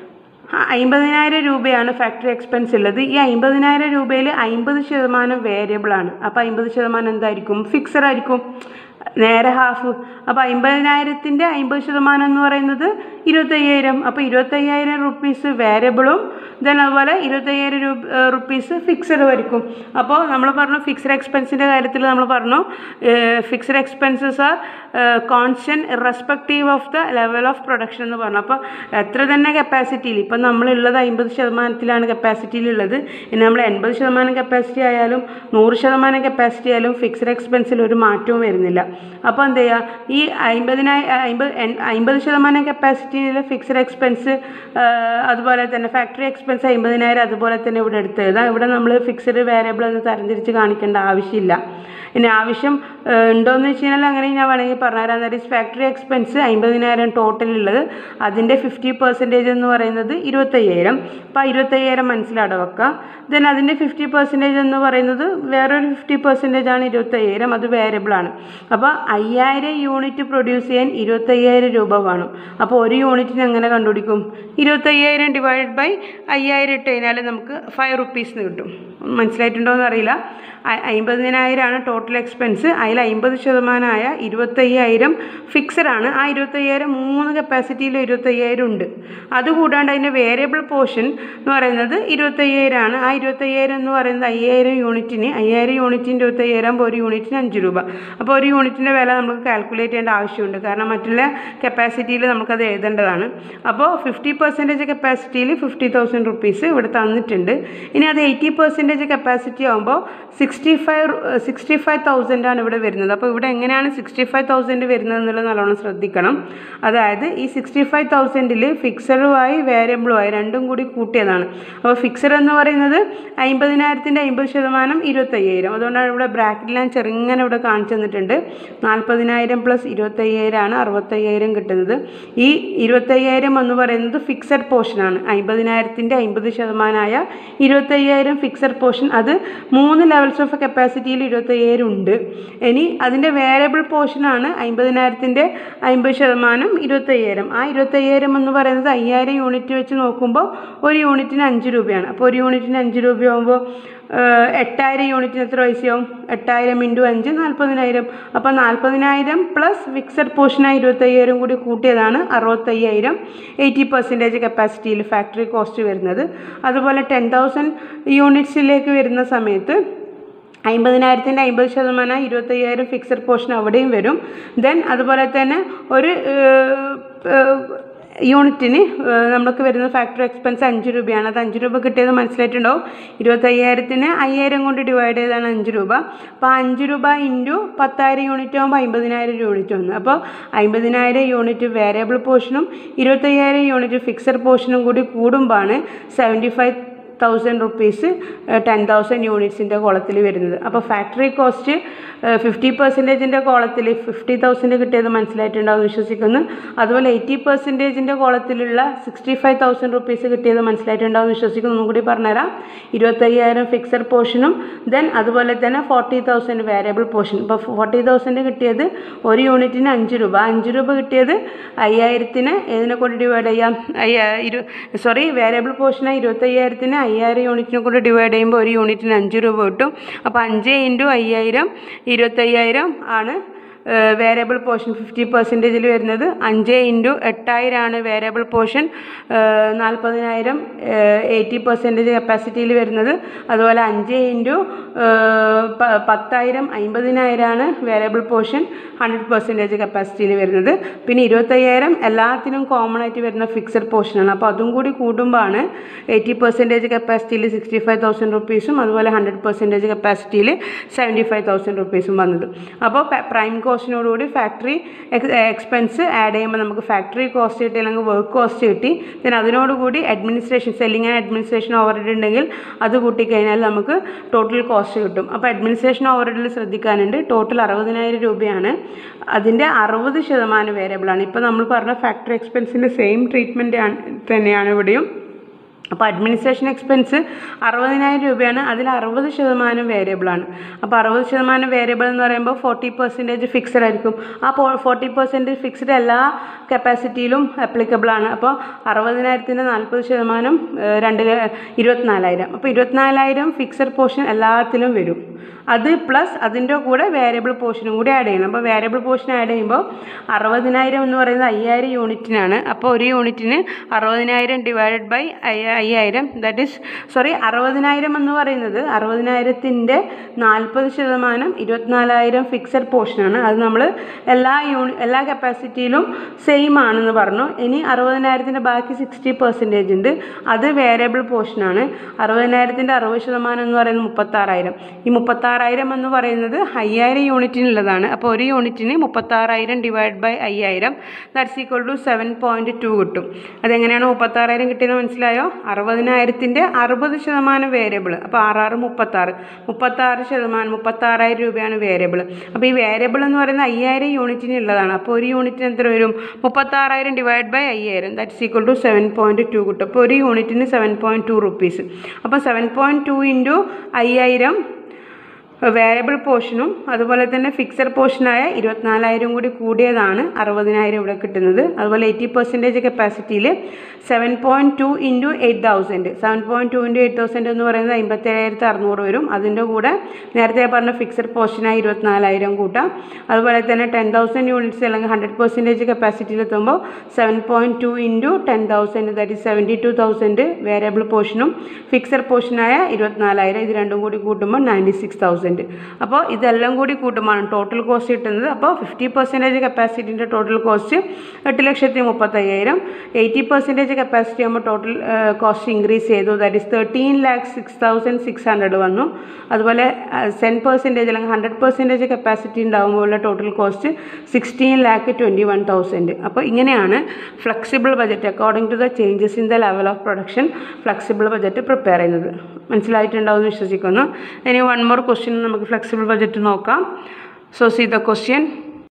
S1: അമ്പതിനായിരം രൂപയാണ് ഫാക്ടറി എക്സ്പെൻസ് ഉള്ളത് ഈ അമ്പതിനായിരം രൂപയിൽ അമ്പത് ശതമാനം വേരിയബിൾ ആണ് അപ്പോൾ അമ്പത് ശതമാനം എന്തായിരിക്കും ഫിക്സഡ് ആയിരിക്കും നേരെ ഹാഫ് അപ്പോൾ അമ്പതിനായിരത്തിൻ്റെ അമ്പത് ശതമാനം എന്ന് പറയുന്നത് ഇരുപത്തയ്യായിരം അപ്പോൾ ഇരുപത്തയ്യായിരം റുപ്പീസ് വേരിയബിളും ദെൻ അതുപോലെ ഇരുപത്തയ്യായിരം രൂപ റുപ്പീസ് ഫിക്സഡ് ആയിരിക്കും അപ്പോൾ നമ്മൾ പറഞ്ഞു ഫിക്സഡ് എക്സ്പെൻസിൻ്റെ കാര്യത്തിൽ നമ്മൾ പറഞ്ഞു fixed expenses are constant irrespective of the level of production എന്ന് പറഞ്ഞു അപ്പോൾ എത്ര തന്നെ കപ്പാസിറ്റിയിൽ ഇപ്പം നമ്മളുള്ളത് അമ്പത് ശതമാനത്തിലാണ് കപ്പാസിറ്റിയിലുള്ളത് ഇനി നമ്മൾ എൺപത് ശതമാനം കപ്പാസിറ്റി ആയാലും നൂറ് ശതമാനം കപ്പാസിറ്റി ആയാലും ഫിക്സഡ് എക്സ്പെൻസിൽ ഒരു മാറ്റവും വരുന്നില്ല അപ്പോൾ എന്ത് ചെയ്യുക ഈ അമ്പതിനായി അമ്പത് അമ്പത് ശതമാനം കപ്പാസിറ്റിയിലെ ഫിക്സഡ് എക്സ്പെൻസ് അതുപോലെ തന്നെ ഫാക്ടറി എക്സ്പെൻസ് അമ്പതിനായിരം അതുപോലെ തന്നെ ഇവിടെ എടുത്ത് എഴുതാം ഇവിടെ നമ്മൾ ഫിക്സഡ് വേരിയബിൾ എന്ന് തരംതിരിച്ച് കാണിക്കേണ്ട ആവശ്യമില്ല ഇനി ആവശ്യം ഏഹ്, ഉണ്ടോയെന്ന് വെച്ച് കഴിഞ്ഞാൽ അങ്ങനെ ഞാൻ വേണമെങ്കിൽ പറഞ്ഞുതരാം ദാറ്റ് ഈസ് ഫാക്ടറി എക്സ്പെൻസ് അമ്പതിനായിരം ടോട്ടൽ ഉള്ളത് അതിൻ്റെ ഫിഫ്റ്റി പെർസെൻറ്റേജ് എന്ന് പറയുന്നത് ഇരുപത്തയ്യായിരം അപ്പോൾ ആ ഇരുപത്തയ്യായിരം മനസ്സിലട വെക്കുക ദെൻ അതിൻ്റെ ഫിഫ്റ്റി പെർസെൻറ്റേജ് എന്ന് പറയുന്നത് വേറൊരു ഫിഫ്റ്റി പെർസെൻറ്റേജ് ആണ് ഇരുപത്തയ്യായിരം അത് വേരിയബിൾ ആണ് അപ്പോൾ അയ്യായിരം യൂണിറ്റ് പ്രൊഡ്യൂസ് ചെയ്യാൻ ഇരുപത്തയ്യായിരം രൂപ വേണം അപ്പോൾ ഒരു യൂണിറ്റിന് എങ്ങനെ കണ്ടുപിടിക്കും ഇരുപത്തയ്യായിരം ഡിവൈഡ് ബൈ അയ്യായിരം ഇട്ട് കഴിഞ്ഞാൽ നമുക്ക് ഫൈവ് റുപ്പീസിന് കിട്ടും മനസ്സിലായിട്ടുണ്ടോ എന്നറിയില്ല അമ്പതിനായിരമാണ് ടോട്ടൽ എക്സ്പെൻസ് അതിൽ അമ്പത് ശതമാനമായ ഇരുപത്തയ്യായിരം ഫിക്സഡ് ആണ് ആ ഇരുപത്തയ്യായിരം മൂന്ന് കപ്പാസിറ്റിയിൽ ഇരുപത്തയ്യായിരം ഉണ്ട് അതുകൂടാണ്ട് അതിൻ്റെ വേരിയബിൾ പോർഷൻ എന്ന് പറയുന്നത് ഇരുപത്തയ്യായിരമാണ് ആ ഇരുപത്തയ്യായിരം എന്ന് പറയുന്നത് അയ്യായിരം യൂണിറ്റിന് അയ്യായിരം യൂണിറ്റിന് ഇരുപത്തയ്യായിരം ആകുമ്പോൾ ഒരു യൂണിറ്റിന് അഞ്ച് രൂപ അപ്പോൾ ഒരു യൂണിറ്റിൻ്റെ വില നമുക്ക് കാൽക്കുലേറ്റ് ചെയ്യേണ്ട ആവശ്യമുണ്ട് കാരണം മറ്റുള്ള കപ്പാസിറ്റിയിൽ നമുക്കത് എഴുതേണ്ടതാണ് അപ്പോൾ ഫിഫ്റ്റി പെർസെൻറ്റേജ് കപ്പാസിറ്റിയിൽ ഫിഫ്റ്റി തൗസൻഡ് റുപ്പീസ് ഇവിടെ തന്നിട്ടുണ്ട് ഇനി അത് എയ്റ്റി പെർസെൻറ്റേജ് കപ്പാസിറ്റി ആകുമ്പോൾ sixty five sixty five thousand ആണ് ഇവിടെ വരുന്നത് അപ്പോൾ ഇവിടെ എങ്ങനെയാണ് സിക്സ്റ്റി ഫൈവ് തൗസൻഡ് വരുന്നത് എന്നുള്ളത് നല്ലോണം ശ്രദ്ധിക്കണം അതായത് ഈ സിക്സ്റ്റി ഫൈവ് തൗസൻഡിൽ ഫിക്സഡുമായി വേരിയബിളുമായി രണ്ടും കൂടി കൂട്ടിയതാണ് അപ്പോൾ ഫിക്സഡ് എന്ന് പറയുന്നത് അമ്പതിനായിരത്തിൻ്റെ അമ്പത് ശതമാനം ഇരുപത്തയ്യായിരം അതുകൊണ്ടാണ് ഇവിടെ ബ്രാക്കറ്റിൽ ഞാൻ ചെറുങ്ങനെ ഇവിടെ കാണിച്ചു തന്നിട്ടുണ്ട് നാൽപ്പതിനായിരം പ്ലസ് ഇരുപത്തയ്യായിരമാണ് അറുപത്തയ്യായിരം കിട്ടുന്നത് ഈ ഇരുപത്തയ്യായിരം എന്ന് പറയുന്നത് ഫിക്സഡ് പോർഷനാണ് അമ്പതിനായിരത്തിൻ്റെ അമ്പത് ശതമാനമായ ഇരുപത്തയ്യായിരം ഫിക്സഡ് പോർഷൻ അത് മൂന്ന് ലെവൽസ് ഓഫ് കപ്പാസിറ്റിയിൽ ഇരുപത്തയ്യായിരം ഇരുപത്തയ്യായിരം ഇനി അതിൻ്റെ വേരിയബിൾ പോർഷനാണ് അമ്പതിനായിരത്തിൻ്റെ അമ്പത് ശതമാനം ഇരുപത്തയ്യായിരം ആ ഇരുപത്തയ്യായിരം എന്ന് പറയുന്നത് അയ്യായിരം യൂണിറ്റ് വെച്ച് നോക്കുമ്പോൾ ഒരു യൂണിറ്റിന് അഞ്ച് രൂപയാണ് അപ്പോൾ ഒരു യൂണിറ്റിന് അഞ്ച് രൂപയാകുമ്പോൾ ഏഹ്, എട്ടായിരം യൂണിറ്റിന് എത്ര പൈസയാവും എട്ടായിരം ഇൻറ്റു അഞ്ച് നാൽപ്പതിനായിരം അപ്പോൾ നാൽപ്പതിനായിരം പ്ലസ് ഫിക്സഡ് പോർഷനായി ഇരുപത്തയ്യായിരം കൂടി കൂട്ടിയതാണ് അറുപത്തയ്യായിരം എയ്റ്റി പെർസെൻറ്റേജ് കപ്പാസിറ്റിയിൽ ഫാക്ടറി കോസ്റ്റ് വരുന്നത് അതുപോലെ ടെൻ തൗസൻഡ് യൂണിറ്റ്സിലേക്ക് വരുന്ന സമയത്ത് അമ്പതിനായിരത്തിൻ്റെ അമ്പത് ശതമാനം ഇരുപത്തയ്യായിരം ഫിക്സഡ് പോർഷൻ അവിടെയും വരും ദെൻ അതുപോലെ തന്നെ ഒരു ഏഹ്, ഏഹ്, യൂണിറ്റിന് ഏഹ്, നമുക്ക് വരുന്ന ഫാക്ടറി എക്സ്പെൻസ് അഞ്ച് രൂപയാണ് അത് അഞ്ച് രൂപ കിട്ടിയത് മനസ്സിലായിട്ടുണ്ടാവും ഇരുപത്തയ്യായിരത്തിന് അയ്യായിരം കൊണ്ട് ഡിവൈഡ് ചെയ്താണ് അഞ്ച് രൂപ അപ്പോൾ ആ അഞ്ച് രൂപ ഇൻറ്റു പത്തായിരം യൂണിറ്റ് ആകുമ്പോൾ അമ്പതിനായിരം യൂണിറ്റ് വന്നു അപ്പോൾ അമ്പതിനായിരം യൂണിറ്റ് വേരിയബിൾ പോർഷനും ഇരുപത്തയ്യായിരം യൂണിറ്റ് ഫിക്സഡ് പോർഷനും കൂടി കൂടുമ്പോഴാണ് seventy five thousand rupees ten thousand യൂണിറ്റ്സിൻ്റെ കോളത്തിൽ വരുന്നത് അപ്പോൾ ഫാക്ടറി കോസ്റ്റ് ഫിഫ്റ്റി പെർസെൻറ്റേജിൻ്റെ കോളത്തിൽ ഫിഫ്റ്റി തൗസൻഡ് കിട്ടിയത് മനസ്സിലായിട്ടുണ്ടാവും വിശ്വസിക്കുന്നു അതുപോലെ എയ്റ്റി പെർസെൻറ്റേജിൻ്റെ കോളത്തിലുള്ള സിക്സ്റ്റി ഫൈവ് തൗസൻഡ് റുപ്പീസ് കിട്ടിയത് മനസ്സിലായിട്ടുണ്ടാവും വിശ്വസിക്കുന്നു ഒന്നും കൂടി പറഞ്ഞുതരാം ഇരുപത്തയ്യായിരം ഫിക്സഡ് പോർഷനും ദെൻ അതുപോലെ തന്നെ ഫോർട്ടി തൗസൻഡ് വേരിയബിൾ പോർഷൻ ഇപ്പോൾ ഫോർട്ടി തൗസൻഡ് കിട്ടിയത് ഒരു യൂണിറ്റിന് അഞ്ച് രൂപ അഞ്ച് രൂപ കിട്ടിയത് അയ്യായിരത്തിന് ഏതിനെ കൊണ്ട് ഡിവൈഡ് ചെയ്യാം അയ്യ ഇരു സോറി വേരിയബിൾ പോർഷനായി ഇരുപത്തയ്യായിരത്തിന് അയ്യായിരം യൂണിറ്റിനെ കൊണ്ട് ഡിവൈഡ് ചെയ്യുമ്പോൾ ഒരു യൂണിറ്റിന് അഞ്ച് രൂപ കിട്ടും അപ്പോൾ അഞ്ച് ഇൻറ്റു അയ്യായിരം ഇരുപത്തയ്യായിരം ആണ് വേരിയബിൾ പോർഷൻ ഫിഫ്റ്റി പെർസെൻറ്റേജിൽ വരുന്നത് അഞ്ച് ഇൻറ്റു എട്ടായിരമാണ് വേരിയബിൾ പോർഷൻ നാൽപ്പതിനായിരം എയ്റ്റി പെർസെൻറ്റേജ് കപ്പാസിറ്റിയിൽ വരുന്നത് അതുപോലെ അഞ്ച് ഇൻറ്റു പത്തായിരം അമ്പതിനായിരമാണ് വേരിയബിൾ പോർഷൻ ഹൺഡ്രഡ് പെർസെൻറ്റേജ് കപ്പാസിറ്റിയിൽ വരുന്നത് പിന്നെ ഇരുപത്തയ്യായിരം എല്ലാത്തിനും കോമൺ ആയിട്ട് വരുന്ന ഫിക്സഡ് പോർഷനാണ് അപ്പോൾ അതും കൂടി കൂടുമ്പോഴാണ് എയ്റ്റി പെർസെൻറ്റേജ് കപ്പാസിറ്റിയിൽ സിക്സ്റ്റി ഫൈവ് തൗസൻഡ് റുപ്പീസും അതുപോലെ ഹൺഡ്രഡ് പെർസെൻറ്റേജ് കപ്പാസിറ്റിയിൽ സെവൻറ്റി ഫൈവ് തൗസൻഡ് റുപ്പീസും വന്നത് അപ്പോൾ പ്രൈം കോസ്റ്റിനോടുകൂടി ഫാക്ടറി എക്സ്പെൻസ് ആഡ് ചെയ്യുമ്പോൾ നമുക്ക് ഫാക്ടറി കോസ്റ്റ് കിട്ടി അല്ലെങ്കിൽ വർക്ക് കോസ്റ്റ് കിട്ടി പിന്നെ അതിനോടുകൂടി administration selling and administration overhead ഉണ്ടെങ്കിൽ അത് കൂട്ടിക്കഴിഞ്ഞാൽ നമുക്ക് ടോട്ടൽ കോസ്റ്റ് കിട്ടും അപ്പോൾ അഡ്മിനിസ്ട്രേഷൻ ഓവർഹെഡിൽ ശ്രദ്ധിക്കാനുണ്ട് ടോട്ടൽ അറുപതിനായിരം രൂപയാണ് അതിൻ്റെ അറുപത് ശതമാനം വേരിയബിളാണ് ഇപ്പോൾ നമ്മൾ പറഞ്ഞ ഫാക്ടറി എക്സ്പെൻസിൻ്റെ സെയിം ട്രീറ്റ്മെൻറ്റ് തന്നെയാണ് ഇവിടെയും അപ്പോൾ അഡ്മിനിസ്ട്രേഷൻ എക്സ്പെൻസ് അറുപതിനായിരം രൂപയാണ് അതിൽ അറുപത് ശതമാനം വേരിയബിളാണ് അപ്പോൾ അറുപത് ശതമാനം വേരിയബിൾ എന്ന് പറയുമ്പോൾ ഫോർട്ടി പെർസെൻറ്റേജ് ഫിക്സഡ് ആയിരിക്കും ആ ഫോർട്ടി പെർസെൻറ്റേജ് ഫിക്സ്ഡ് എല്ലാ കപ്പാസിറ്റിയിലും അപ്ലിക്കബിൾ ആണ് അപ്പോൾ അറുപതിനായിരത്തിൻ്റെ നാൽപ്പത് ശതമാനം ഏഹ്, രണ്ട് ല- ഇരുപത്തിനാലായിരം അപ്പോൾ ഇരുപത്തിനാലായിരം ഫിക്സഡ് പോർഷൻ എല്ലാത്തിലും വരും അത് പ്ലസ് അതിൻ്റെ കൂടെ വേരിയബിൾ പോർഷനും കൂടി ആഡ് ചെയ്യണം അപ്പോൾ വേരിയബിൾ പോർഷൻ ആഡ് ചെയ്യുമ്പോൾ അറുപതിനായിരം എന്ന് പറയുന്നത് അയ്യായിരം യൂണിറ്റിനാണ് അപ്പോൾ ഒരു യൂണിറ്റിന് അറുപതിനായിരം ഡിവൈഡഡ് ബൈ അയ്യായിരം ദാറ്റ് ഈസ് സോറി അറുപതിനായിരം എന്ന് പറയുന്നത് അറുപതിനായിരത്തിൻ്റെ നാൽപ്പത് ശതമാനം ഇരുപത്തിനാലായിരം ഫിക്സഡ് പോർഷനാണ് അത് നമ്മൾ എല്ലാ യൂണി എല്ലാ കപ്പാസിറ്റിയിലും സെയിം ആണെന്ന് പറഞ്ഞു ഇനി അറുപതിനായിരത്തിൻ്റെ ബാക്കി സിക്സ്റ്റി പെർസെൻറ്റേജ് ഉണ്ട് അത് വേരിയബിൾ പോർഷനാണ് അറുപതിനായിരത്തിൻ്റെ അറുപത് ശതമാനം എന്ന് പറയുന്നത് മുപ്പത്താറായിരം ഈ മുപ്പത്താറായിരം എന്ന് പറയുന്നത് അയ്യായിരം യൂണിറ്റിനുള്ളതാണ് അപ്പോൾ ഒരു യൂണിറ്റിന് മുപ്പത്താറായിരം ഡിവൈഡ് ബൈ അയ്യായിരം that's equal to seven point two കിട്ടും അതെങ്ങനെയാണ് മുപ്പത്താറായിരം കിട്ടിയെന്ന് മനസ്സിലായോ അറുപതിനായിരത്തിൻ്റെ അറുപത് ശതമാനം വേരിയബിൾ അപ്പോൾ ആറാറ് മുപ്പത്താറ് മുപ്പത്താറ് ശതമാനം മുപ്പത്താറായിരം രൂപയാണ് വേരിയബിൾ അപ്പോൾ ഈ വേരിയബിൾ എന്ന് പറയുന്നത് അയ്യായിരം യൂണിറ്റിനുള്ളതാണ് അപ്പോൾ ഒരു യൂണിറ്റിന് എത്ര വരും മുപ്പത്താറായിരം ഡിവൈഡ് ബൈ അയ്യായിരം that's equal to seven point two കിട്ടും അപ്പോൾ ഒരു യൂണിറ്റിന് സെവൻ പോയിൻറ്റ് ടു റുപ്പീസ് അപ്പോൾ സെവൻ പോയിൻറ്റ് ടു ഇൻറ്റു അയ്യായിരം വേരിയബിൾ പോർഷനും അതുപോലെ തന്നെ ഫിക്സഡ് പോർഷനായ ഇരുപത്തിനാലായിരം കൂടി കൂടിയതാണ് അറുപതിനായിരം ഇവിടെ കിട്ടുന്നത് അതുപോലെ എയ്റ്റി പെർസെൻറ്റേജ് കപ്പാസിറ്റിയിൽ seven point two into eight thousand seven point two into eight thousand എന്ന് പറയുന്നത് അമ്പത്തേഴായിരത്തി അറുന്നൂറ് വരും അതിൻ്റെ കൂടെ നേരത്തെ പറഞ്ഞ ഫിക്സഡ് പോർഷനായി ഇരുപത്തിനാലായിരം കൂട്ടാം അതുപോലെ തന്നെ ടെൻ തൗസൻഡ് യൂണിറ്റ്സ് അല്ലെങ്കിൽ ഹൺഡ്രഡ് പെർസെൻറ്റേജ് കപ്പാസിറ്റിയിൽ എത്തുമ്പോൾ seven point two into ten thousand that is seventy two thousand variable പോർഷനും ഫിക്സഡ് പോർഷനായ ഇരുപത്തിനാലായിരം ഇത് രണ്ടും കൂടി കൂട്ടുമ്പോൾ നയൻറ്റി സിക്സ് തൗസൻഡ് അപ്പോൾ ഇതെല്ലാം കൂടി കൂട്ടുമ്പോഴാണ് ടോട്ടൽ കോസ്റ്റ് കിട്ടുന്നത് അപ്പോൾ ഫിഫ്റ്റി പെർസെൻറ്റേജ് കപ്പാസിറ്റിൻ്റെ ടോട്ടൽ കോസ്റ്റ് എട്ട് ലക്ഷത്തി മുപ്പത്തയ്യായിരം എയ്റ്റി പെർസെൻറ്റേജ് കപ്പാസിറ്റി ആകുമ്പോൾ ടോട്ടൽ കോസ്റ്റ് ഇൻക്രീസ് ചെയ്തു that is thirteen lakh six thousand six hundred വന്നു അതുപോലെ ടെൻ പെർസെൻറ്റേജ് അല്ലെങ്കിൽ ഹൺഡ്രഡ് പെർസെൻറ്റേജ് കപ്പാസിറ്റി ഉണ്ടാകുമ്പോഴുള്ള total cost sixteen lakh twenty one thousand അപ്പോൾ ഇങ്ങനെയാണ് flexible budget according to the changes in the level of production flexible budget prepare ചെയ്യുന്നത് മനസ്സിലായിട്ടുണ്ടാവും എന്ന് വിശ്വസിക്കുന്നു ഇനി വൺ മോർ ക്വസ്റ്റ്യൻ നമുക്ക് ഫ്ലെക്സിബിൾ ബജറ്റ് നോക്കാം so see the question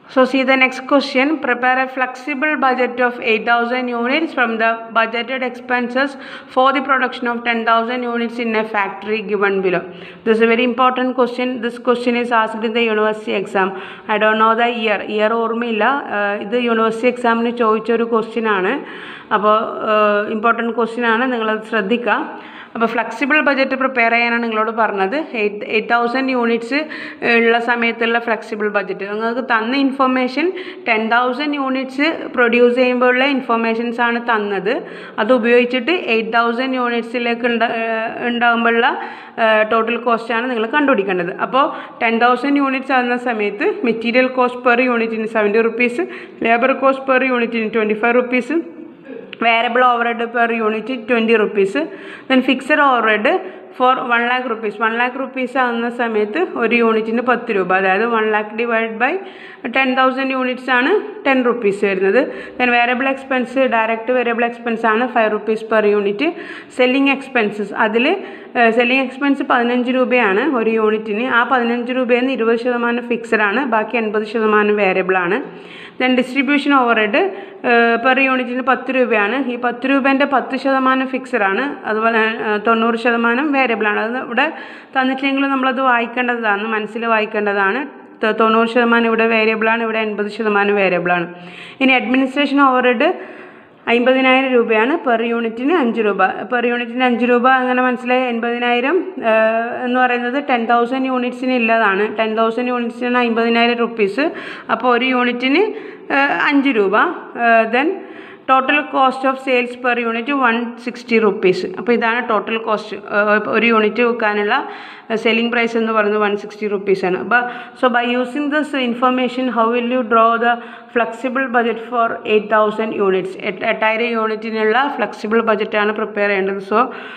S1: So see the next question. Prepare a flexible budget of 8,000 units from the budgeted expenses for the production of 10,000 units in a factory given below. This is a very important question. This question is asked in the university exam. I don't know the year. Year ഓർമ്മയില്ല ആഹ് ഇത് യൂണിവേഴ്സിറ്റി എക്സാമിന് ചോദിച്ചൊരു ക്വസ്റ്റ്യൻ ആണ് അപ്പോൾ ഇമ്പോർട്ടൻറ്റ് ക്വസ്റ്റ്യൻ ആണ് നിങ്ങളത് ശ്രദ്ധിക്കുക അപ്പോൾ ഫ്ലെക്സിബിൾ ബജറ്റ് പ്രിപ്പയർ ചെയ്യാനാണ് നിങ്ങളോട് പറഞ്ഞത് എയ്റ്റ് എയ്റ്റ് തൗസൻഡ് യൂണിറ്റ്സ് ഉള്ള സമയത്തുള്ള ഫ്ലെക്സിബിൾ ബജറ്റ് നിങ്ങൾക്ക് തന്ന information ten thousand units produce ചെയ്യുമ്പോഴുള്ള ഇൻഫർമേഷൻസ് ആണ് തന്നത് അത് ഉപയോഗിച്ചിട്ട് എയ്റ്റ് തൗസൻഡ് യൂണിറ്റ്സിലേക്ക് ഉണ്ട ഉണ്ടാകുമ്പോഴുള്ള ടോട്ടൽ കോസ്റ്റാണ് നിങ്ങൾ കണ്ടുപിടിക്കേണ്ടത് അപ്പോൾ ടെൻ തൗസൻഡ് യൂണിറ്റ്സ് ആകുന്ന സമയത്ത് മെറ്റീരിയൽ കോസ്റ്റ് പെർ യൂണിറ്റിന് seventy rupees labour cost per യൂണിറ്റിന് twenty five rupees variable overhead per unit twenty rupees then fixed overhead for one lakh rupees one lakh rupees ആകുന്ന സമയത്ത് ഒരു യൂണിറ്റിന് പത്ത് രൂപ അതായത് one lakh divide by ten thousand units ആണ് ടെൻ റുപ്പീസ് വരുന്നത് then variable expense direct variable expense ആണ് five rupees per unit selling expenses അതിൽ സെല്ലിംഗ് എക്സ്പെൻസ് പതിനഞ്ച് രൂപയാണ് ഒരു യൂണിറ്റിന് ആ പതിനഞ്ച് രൂപയിൽ നിന്ന് ഇരുപത് ശതമാനം ഫിക്സഡ് ആണ് ബാക്കി എൺപത് ശതമാനം വേരിയബിൾ ആണ് ദെൻ ഡിസ്ട്രിബ്യൂഷൻ ഓവർഹെഡ് പെർ യൂണിറ്റിന് പത്ത് രൂപയാണ് ഈ പത്ത് രൂപേൻ്റെ പത്ത് ശതമാനം ഫിക്സഡ് ആണ് അതുപോലെ ഏഹ്, തൊണ്ണൂറ് ശതമാനം വേരിയബിൾ ആണ് അത് ഇവിടെ തന്നിട്ടില്ലെങ്കിലും നമ്മളത് വായിക്കേണ്ടതാണ് മനസ്സിൽ വായിക്കേണ്ടതാണ് തൊ- തൊണ്ണൂറ് ശതമാനം ഇവിടെ വേരിയബിൾ ആണ് ഇവിടെ എൺപത് ശതമാനം വേരിയബിൾ ആണ് ഇനി അഡ്മിനിസ്ട്രേഷൻ ഓവർഹെഡ് അമ്പതിനായിരം രൂപയാണ് പെർ യൂണിറ്റിന് അഞ്ച് രൂപ പെർ യൂണിറ്റിന് അഞ്ച് രൂപ അങ്ങനെ മനസ്സിലായി എൺപതിനായിരം എന്ന് പറയുന്നത് ടെൻ തൗസൻഡ് യൂണിറ്റ്സിന് ഉള്ളതാണ് ടെൻ തൗസൻഡ് യൂണിറ്റ്സിന് അമ്പതിനായിരം റുപ്പീസ് അപ്പോൾ ഒരു യൂണിറ്റിന് ഏഹ്, അഞ്ച് രൂപ then total cost of sales per unit one sixty rupees അപ്പോൾ ഇതാണ് ടോട്ടൽ കോസ്റ്റ് ഒരു യൂണിറ്റ് വിൽക്കാനുള്ള സെല്ലിംഗ് പ്രൈസ് എന്ന് പറയുന്നത് വൺ സിക്സ്റ്റി റുപ്പീസാണ് അപ്പോൾ so by using this information how will you draw the flexible budget for eight thousand units എട്ടായിരം യൂണിറ്റിനുള്ള ഫ്ലെക്സിബിൾ ബജറ്റാണ് പ്രിപ്പയർ ചെയ്യേണ്ടത് so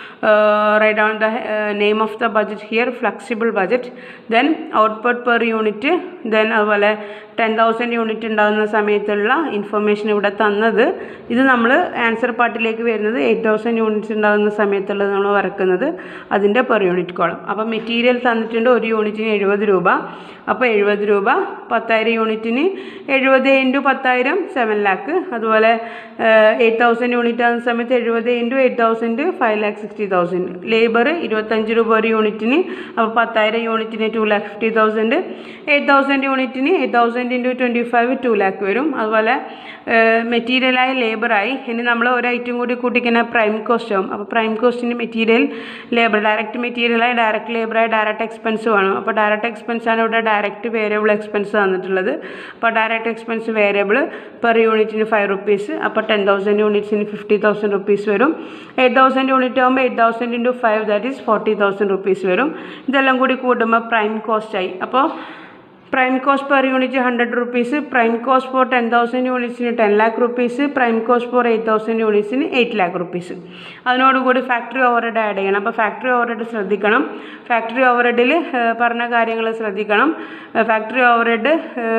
S1: write down the name of the budget here flexible budget then output per unit then അതുപോലെ ടെൻ തൗസൻഡ് യൂണിറ്റ് ഉണ്ടാകുന്ന സമയത്തുള്ള ഇൻഫർമേഷൻ ഇവിടെ തന്നത് ഇത് നമ്മൾ ആൻസർ പാർട്ടിലേക്ക് വരുന്നത് എയ്റ്റ് തൗസൻഡ് യൂണിറ്റ്സ് ഉണ്ടാകുന്ന സമയത്തുള്ളത് നമ്മൾ വരക്കുന്നത് അതിൻ്റെ പെർ യൂണിറ്റ് കോളം അപ്പോൾ മെറ്റീരിയൽ തന്നിട്ടുണ്ട് ഒരു യൂണിറ്റിന് എഴുപത് രൂപ അപ്പോൾ എഴുപത് രൂപ പത്തായിരം യൂണിറ്റിന് എഴുപത് ഇൻറ്റു പത്തായിരം സെവൻ ലാക്ക് അതുപോലെ എയ്റ്റ് തൗസൻഡ് യൂണിറ്റ് ആകുന്ന സമയത്ത് എഴുപത് into eight thousand five lakh sixty thousand labour ഇരുപത്തഞ്ച് രൂപ ഒരു യൂണിറ്റിന് അപ്പോൾ പത്തായിരം യൂണിറ്റിന് two lakh fifty thousand eight thousand യൂണിറ്റിന് eight thousand into twenty five two lakh വരും അതുപോലെ മെറ്റീരിയലായി ലേബറായി ഇനി നമ്മൾ ഒരു ഐറ്റം കൂടി കൂട്ടിക്കുന്ന പ്രൈം കോസ്റ്റ് ആവും അപ്പോൾ പ്രൈം കോസ്റ്റിന് മെറ്റീരിയൽ ലേബർ ഡയറക്റ്റ് മെറ്റീരിയലായി ഡയറക്റ്റ് ലേബറായി ഡയറക്റ്റ് എക്സ്പെൻസ് വേണം അപ്പോൾ ഡയറക്റ്റ് എക്സ്പെൻസ് ആണ് ഇവിടെ ഡയറക്റ്റ് വേരിയബിൾ എക്സ്പെൻസ് തന്നിട്ടുള്ളത് അപ്പോൾ ഡയറക്റ്റ് എക്സ്പെൻസ് വേരിയബിൾ പെർ യൂണിറ്റിന് ഫൈവ് റുപ്പീസ് അപ്പോൾ ടെൻ തൗസൻഡ് യൂണിറ്റ്സിന് ഫിഫ്റ്റി തൗസൻഡ് റുപ്പീസ് വരും എയ്റ്റ് തൗസൻഡ് യൂണിറ്റ് ആകുമ്പോൾ eight thousand into five that is forty thousand rupees വരും ഇതെല്ലാം കൂടി കൂട്ടുമ്പോൾ പ്രൈം കോസ്റ്റ് ആയി അപ്പോൾ prime cost per unit hundred rupees prime cost for ten thousand യൂണിറ്റ്സിന് ten lakh rupees prime cost for eight thousand യൂണിറ്റ്സിന് എയ്റ്റ് ലാക്ക് റുപ്പീസ് അതിനോടുകൂടി ഫാക്ടറി ഓവർഹെഡ് ആഡ് ചെയ്യണം അപ്പോൾ ഫാക്ടറി ഓവർഹെഡ് ശ്രദ്ധിക്കണം ഫാക്ടറി ഓവർഹെഡിൽ പറഞ്ഞ കാര്യങ്ങൾ ശ്രദ്ധിക്കണം ഫാക്ടറി ഓവർഹെഡ്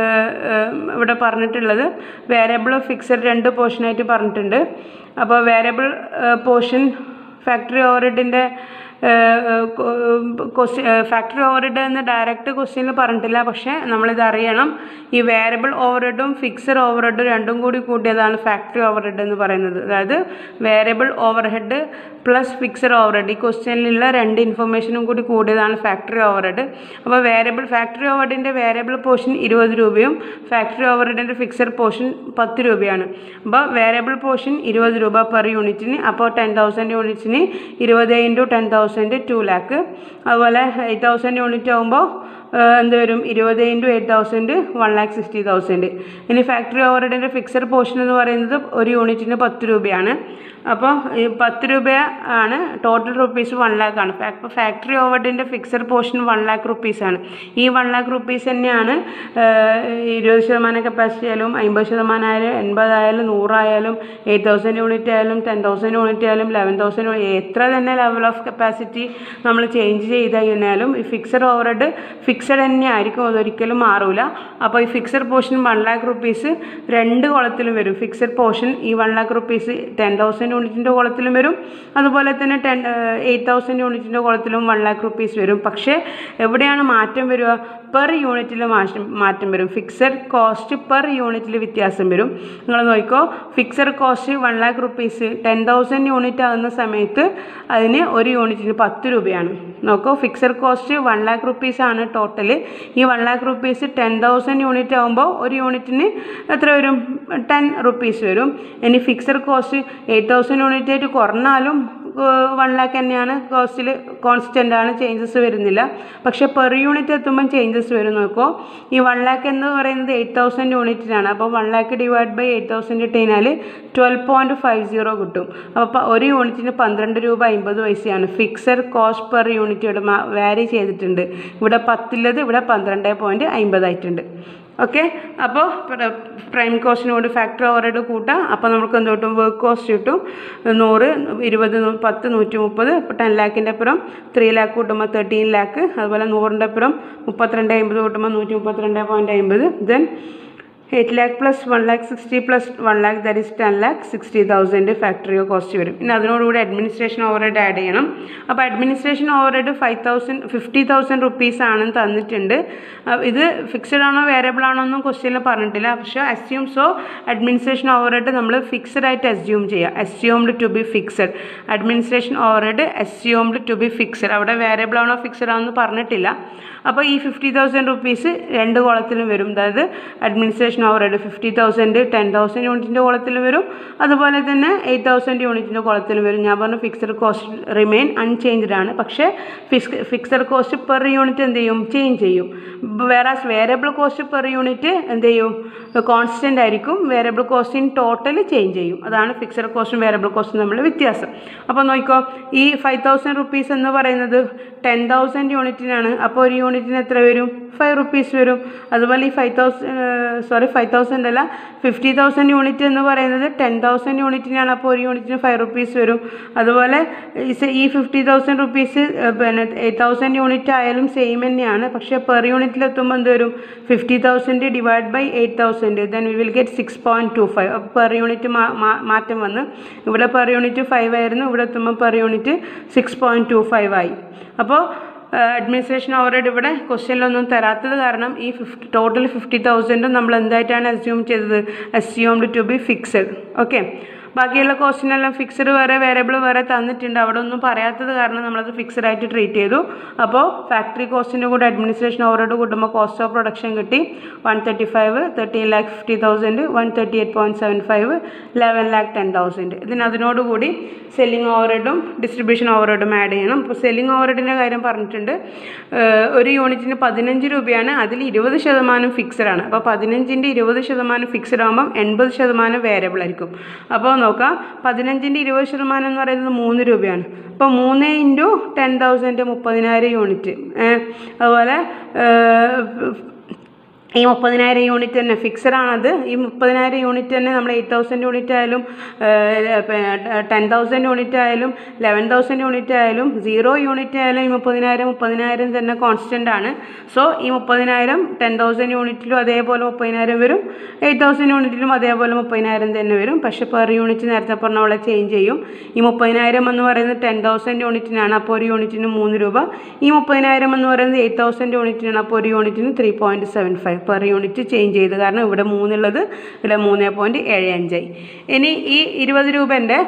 S1: ഇവിടെ പറഞ്ഞിട്ടുള്ളത് വേരിയബിൾ ഫിക്സഡ് രണ്ട് പോർഷനായിട്ട് പറഞ്ഞിട്ടുണ്ട് അപ്പോൾ വേരിയബിൾ പോർഷൻ ഫാക്ടറി ഓവർഹെഡിൻ്റെ ക്വസ്റ്റ്യൻ ഫാക്ടറി ഓവർഹെഡ് എന്ന് ഡയറക്റ്റ് ക്വസ്റ്റ്യനിൽ പറഞ്ഞിട്ടില്ല പക്ഷേ നമ്മളിത് അറിയണം ഈ വേരിയബിൾ ഓവർഹെഡും ഫിക്സഡ് ഓവർഹെഡും രണ്ടും കൂടി കൂട്ടിയതാണ് ഫാക്ടറി ഓവർഹെഡ് എന്ന് പറയുന്നത് അതായത് variable overhead plus fixed overhead ഈ ക്വസ്റ്റ്യനിലുള്ള രണ്ട് ഇൻഫർമേഷനും കൂടി കൂടിയതാണ് ഫാക്ടറി ഓവർഹെഡ് അപ്പോൾ വേരിയബിൾ ഫാക്ടറി ഓവർഹെഡിൻ്റെ വേരിയബിൾ പോർഷൻ ഇരുപത് രൂപയും ഫാക്ടറി ഓവർഹെഡിൻ്റെ ഫിക്സഡ് പോർഷൻ പത്ത് രൂപയാണ് അപ്പോൾ വേരിയബിൾ പോർഷൻ ഇരുപത് രൂപ പെർ യൂണിറ്റിന് അപ്പോൾ ടെൻ തൗസൻഡ് യൂണിറ്റ്സിന് ഇരുപത് into ten thousand two lakh അതുപോലെ എയ്റ്റ് തൗസൻഡ് യൂണിറ്റ് ആകുമ്പോൾ എന്ത് വരും ഇരുപത് into eight thousand one lakh sixty thousand ഇനി ഫാക്ടറി ഓവർഹെഡിൻ്റെ ഫിക്സഡ് പോർഷൻ എന്ന് പറയുന്നത് ഒരു യൂണിറ്റിന് പത്ത് രൂപയാണ് അപ്പോൾ ഈ പത്ത് രൂപ ആണ് ടോട്ടൽ റുപ്പീസ് വൺ ലാക്ക് ആണ് അപ്പോൾ ഫാക്ടറി ഓവർഹെഡിൻ്റെ fixed portion one lakh rupees ആണ് ഈ വൺ ലാക്ക് റുപ്പീസ് തന്നെയാണ് ഇരുപത് ശതമാനം കപ്പാസിറ്റി ആയാലും അമ്പത് ശതമാനം ആയാലും എൺപതായാലും നൂറായാലും എയ്റ്റ് തൗസൻഡ് യൂണിറ്റ് ആയാലും ടെൻ തൗസൻഡ് യൂണിറ്റ് ആയാലും ലെവൻ തൗസൻഡ് എത്ര തന്നെ ലെവൽ ഓഫ് കപ്പാസിറ്റി നമ്മൾ ചേഞ്ച് ചെയ്ത് കഴിഞ്ഞാലും ഈ ഫിക്സഡ് ഓവർഹെഡ് ഫിക്സഡ് തന്നെ ആയിരിക്കും അതൊരിക്കലും മാറൂല അപ്പോൾ ഈ fixed portion one lakh rupees രണ്ട് കുളത്തിലും വരും ഫിക്സഡ് പോർഷൻ ഈ one lakh rupees ten thousand യൂണിറ്റിൻ്റെ കുളത്തിലും വരും അതുപോലെ തന്നെ ടെൻ എയ്റ്റ് തൗസൻഡ് യൂണിറ്റിൻ്റെ കുളത്തിലും വൺ ലാക്ക് റുപ്പീസ് വരും പക്ഷേ എവിടെയാണ് മാറ്റം വരിക പെർ യൂണിറ്റിൽ മാറ്റം മാറ്റം വരും ഫിക്സഡ് കോസ്റ്റ് പെർ യൂണിറ്റിൽ വ്യത്യാസം വരും നിങ്ങൾ നോക്കിക്കോ fixed cost one lakh rupees ten thousand unit ആകുന്ന സമയത്ത് അതിന് ഒരു യൂണിറ്റിന് പത്ത് രൂപയാണ് നോക്കൂ fixed cost one lakh rupees ആണ് ടോട്ടൽ ഈ one lakh rupees ten thousand unit ആകുമ്പോൾ ഒരു യൂണിറ്റിന് എത്ര വരും ടെൻ റുപ്പീസ് വരും ഇനി fixed cost eight thousand unit ആയിട്ട് കുറഞ്ഞാലും വൺ ലാക്ക് തന്നെയാണ് കോസ്റ്റിൽ കോൺസ്റ്റൻ്റ് ആണ് ചേഞ്ചസ് വരുന്നില്ല പക്ഷേ പെർ യൂണിറ്റ് എത്തുമ്പം ചേഞ്ചസ് വരും നോക്കുമോ ഈ വൺ ലാക്ക് എന്ന് പറയുന്നത് എയ്റ്റ് തൗസൻഡ് യൂണിറ്റിനാണ് അപ്പോൾ one lakh divide by eight thousand ഇട്ട് കഴിഞ്ഞാൽ ട്വൽവ് പോയിൻറ്റ് ഫൈവ് സീറോ കിട്ടും അപ്പോൾ ഒരു യൂണിറ്റിന് പന്ത്രണ്ട് രൂപ അമ്പത് പൈസയാണ് ഫിക്സഡ് കോസ്റ്റ് പെർ യൂണിറ്റ് ഇവിടെ വാരി ചെയ്തിട്ടുണ്ട് ഇവിടെ പത്തില്ലത് ഇവിടെ പന്ത്രണ്ട് പോയിൻറ്റ് അമ്പതായിട്ടുണ്ട് ഓക്കെ അപ്പോൾ പ്രൈം കോസ്റ്റിനോട് ഫാക്ടർ ഓവറേഡ് കൂട്ടാം അപ്പോൾ നമുക്ക് എന്ത് കിട്ടും വർക്ക് കോസ്റ്റ് കിട്ടും നൂറ് ഇരുപത് നൂ- പത്ത് നൂറ്റി മുപ്പത് ഇപ്പോൾ ടെൻ ലാക്കിൻ്റെ അപ്പുറം ത്രീ ലാക്ക് കൂട്ടുമ്പോൾ തേർട്ടീൻ ലാക്ക് അതുപോലെ നൂറിൻ്റെ അപ്പുറം മുപ്പത്തിരണ്ട് അമ്പത് കൂട്ടുമ്പോൾ നൂറ്റി മുപ്പത്തിരണ്ട് പോയിൻറ്റ് അമ്പത് then eight lakh plus one lakh sixty plus one lakh that is ten lakh sixty thousand factory cost വരും പിന്നെ അതിനോടുകൂടി അഡ്മിനിസ്ട്രേഷൻ ഓവർഹെഡ് ആഡ് ചെയ്യണം അപ്പോൾ administration overhead five thousand fifty thousand rupees ആണ് തന്നിട്ടുണ്ട് അഹ് ഇത് ഫിക്സഡ് ആണോ വേരിയബിൾ ആണോ എന്നും ക്വസ്റ്റ്യനിൽ പറഞ്ഞിട്ടില്ല പക്ഷേ അസ്യൂം സോ അഡ്മിനിസ്ട്രേഷൻ ഓവർഹെഡ് നമ്മൾ ഫിക്സഡ് ആയിട്ട് അസ്യൂം ചെയ്യുക assumed to be fixed administration overhead assumed to be fixed അവിടെ വേരിയബിൾ ആണോ ഫിക്സഡ് ആണോ എന്ന് പറഞ്ഞിട്ടില്ല അപ്പോൾ ഈ ഫിഫ്റ്റി തൗസൻഡ് റുപ്പീസ് രണ്ട് കോളത്തിലും വരും അതായത് administration overhead fifty thousand ten thousand യൂണിറ്റിൻ്റെ കോളത്തിലും വരും അതുപോലെ തന്നെ എയ്റ്റ് തൗസൻഡ് യൂണിറ്റിൻ്റെ കോളത്തിലും വരും ഞാൻ പറഞ്ഞു ഫിക്സഡ് കോസ്റ്റ് റിമെയിൻ അൺചേഞ്ച്ഡ് ആണ് പക്ഷേ fix fixed cost per unit എന്ത് ചെയ്യും ചേഞ്ച് ചെയ്യും വേറെ വേരിയബിൾ കോസ്റ്റ് പെർ യൂണിറ്റ് എന്ത് ചെയ്യും കോൺസ്റ്റൻ്റ് ആയിരിക്കും variable cost in total change ചെയ്യും അതാണ് ഫിക്സഡ് കോസ്റ്റും വേരിയബിൾ കോസ്റ്റും തമ്മിലുള്ള വ്യത്യാസം അപ്പോൾ നോക്കിക്കോ ഈ ഫൈവ് തൗസൻഡ് റുപ്പീസ് എന്ന് പറയുന്നത് ടെൻ തൗസൻഡ് യൂണിറ്റിനാണ് അപ്പോൾ ഒരു യൂണിറ്റിന് എത്ര വരും ഫൈവ് റുപ്പീസ് വരും അതുപോലെ ഈ five thousand sorry five thousand അല്ല ഫിഫ്റ്റി തൗസൻഡ് യൂണിറ്റ് എന്ന് പറയുന്നത് ടെൻ തൗസൻഡ് യൂണിറ്റിനാണ് അപ്പോൾ ഒരു യൂണിറ്റിന് ഫൈവ് റുപ്പീസ് വരും അതുപോലെ ഈ സെ- ഈ ഫിഫ്റ്റി തൗസൻഡ് റുപ്പീസ് പിന്നെ എയ്റ്റ് തൗസൻഡ് യൂണിറ്റ് ആയാലും സെയിം തന്നെയാണ് പക്ഷേ പെർ യൂണിറ്റിൽ എത്തുമ്പോൾ എന്ത് വരും fifty thousand divide by eight thousand then we will get six point two five അപ്പോൾ പെർ യൂണിറ്റ് മാറ്റം വന്ന് ഇവിടെ പെർ യൂണിറ്റ് ഫൈവ് ആയിരുന്നു ഇവിടെ എത്തുമ്പോൾ per unit six point two five ആയി അപ്പോൾ അഡ്മിനിസ്ട്രേഷൻ ഓവറേഡ് ഇവിടെ ക്വസ്റ്റ്യനിലൊന്നും തരാത്തത് കാരണം ഈ ഫിഫ്റ്റി ടോട്ടൽ ഫിഫ്റ്റി തൗസൻഡും നമ്മൾ എന്തായിട്ടാണ് അസ്യൂം ചെയ്തത് assumed to be fixed okay ബാക്കിയുള്ള ക്വസ്റ്റിനെല്ലാം ഫിക്സഡ് വേറെ വേരിയബിൾ വേറെ തന്നിട്ടുണ്ട് അവിടെ ഒന്നും പറയാത്തത് കാരണം നമ്മളത് ഫിക്സഡ് ആയിട്ട് ട്രീറ്റ് ചെയ്തു അപ്പോൾ ഫാക്ടറി കോസ്റ്റിൻ്റെ കൂടെ അഡ്മിനിസ്ട്രേഷൻ ഓവറോഡ് കൂട്ടുമ്പോൾ കോസ്റ്റ് ഓഫ് പ്രൊഡക്ഷൻ കിട്ടി one thirty five thirteen lakh fifty thousand one thirty eight point seven five eleven lakh ten thousand ഇതിന് അതിനോടുകൂടി സെല്ലിംഗ് ഓവർഹെഡും ഡിസ്ട്രിബ്യൂഷൻ ഓവർഹെഡും ആഡ് ചെയ്യണം അപ്പോൾ സെല്ലിംഗ് ഓവർഹെഡിൻ്റെ കാര്യം പറഞ്ഞിട്ടുണ്ട് ഏഹ് ഒരു യൂണിറ്റിന് പതിനഞ്ച് രൂപയാണ് അതിൽ ഇരുപത് ശതമാനം ഫിക്സഡ് ആണ് അപ്പോൾ പതിനഞ്ചിൻ്റെ ഇരുപത് ശതമാനം ഫിക്സഡ് ആകുമ്പം എൺപത് ശതമാനം വേരിയബിൾ ആയിരിക്കും അപ്പോൾ നോക്കാം പതിനഞ്ചിൻ്റെ ഇരുപത് ശതമാനം എന്ന് പറയുന്നത് മൂന്ന് രൂപയാണ് അപ്പോൾ മൂന്ന് ഇൻറ്റു ടെൻ തൗസൻഡ് മുപ്പതിനായിരം യൂണിറ്റ് ഏഹ് അതുപോലെ ഏഹ് ഈ മുപ്പതിനായിരം യൂണിറ്റ് തന്നെ ഫിക്സഡ് ആണത് ഈ മുപ്പതിനായിരം യൂണിറ്റ് തന്നെ നമ്മൾ എയ്റ്റ് തൗസൻഡ് യൂണിറ്റ് ആയാലും ടെൻ തൗസൻഡ് യൂണിറ്റ് ആയാലും ലെവൻ തൗസൻഡ് യൂണിറ്റ് ആയാലും സീറോ യൂണിറ്റ് ആയാലും ഈ മുപ്പതിനായിരം മുപ്പതിനായിരം തന്നെ കോൺസ്റ്റൻ്റ് ആണ് സോ ഈ മുപ്പതിനായിരം ടെൻ തൗസൻഡ് യൂണിറ്റിലും അതേപോലെ മുപ്പതിനായിരം വരും എയ്റ്റ് തൗസൻഡ് യൂണിറ്റിലും അതേപോലെ മുപ്പതിനായിരം തന്നെ വരും പക്ഷേ പെർ യൂണിറ്റ് നേരത്തെ പറഞ്ഞ പോലെ ചേഞ്ച് ചെയ്യും ഈ മുപ്പതിനായിരം എന്ന് പറയുന്നത് ടെൻ തൗസൻഡ് യൂണിറ്റിനാണ് അപ്പോൾ ഒരു യൂണിറ്റിന് മൂന്ന് രൂപ ഈ മുപ്പതിനായിരം എന്ന് പറയുന്നത് എയ്റ്റ് തൗസൻഡ് യൂണിറ്റിനാണ് അപ്പോൾ ഒരു യൂണിറ്റിന് three point seven five per unit change ചെയ്ത് കാരണം ഇവിടെ മൂന്നുള്ളത് ഇവിടെ മൂന്ന് പോയിൻറ്റ് ഏഴ് അഞ്ചായി ഇനി ഈ ഇരുപത് രൂപേൻ്റെ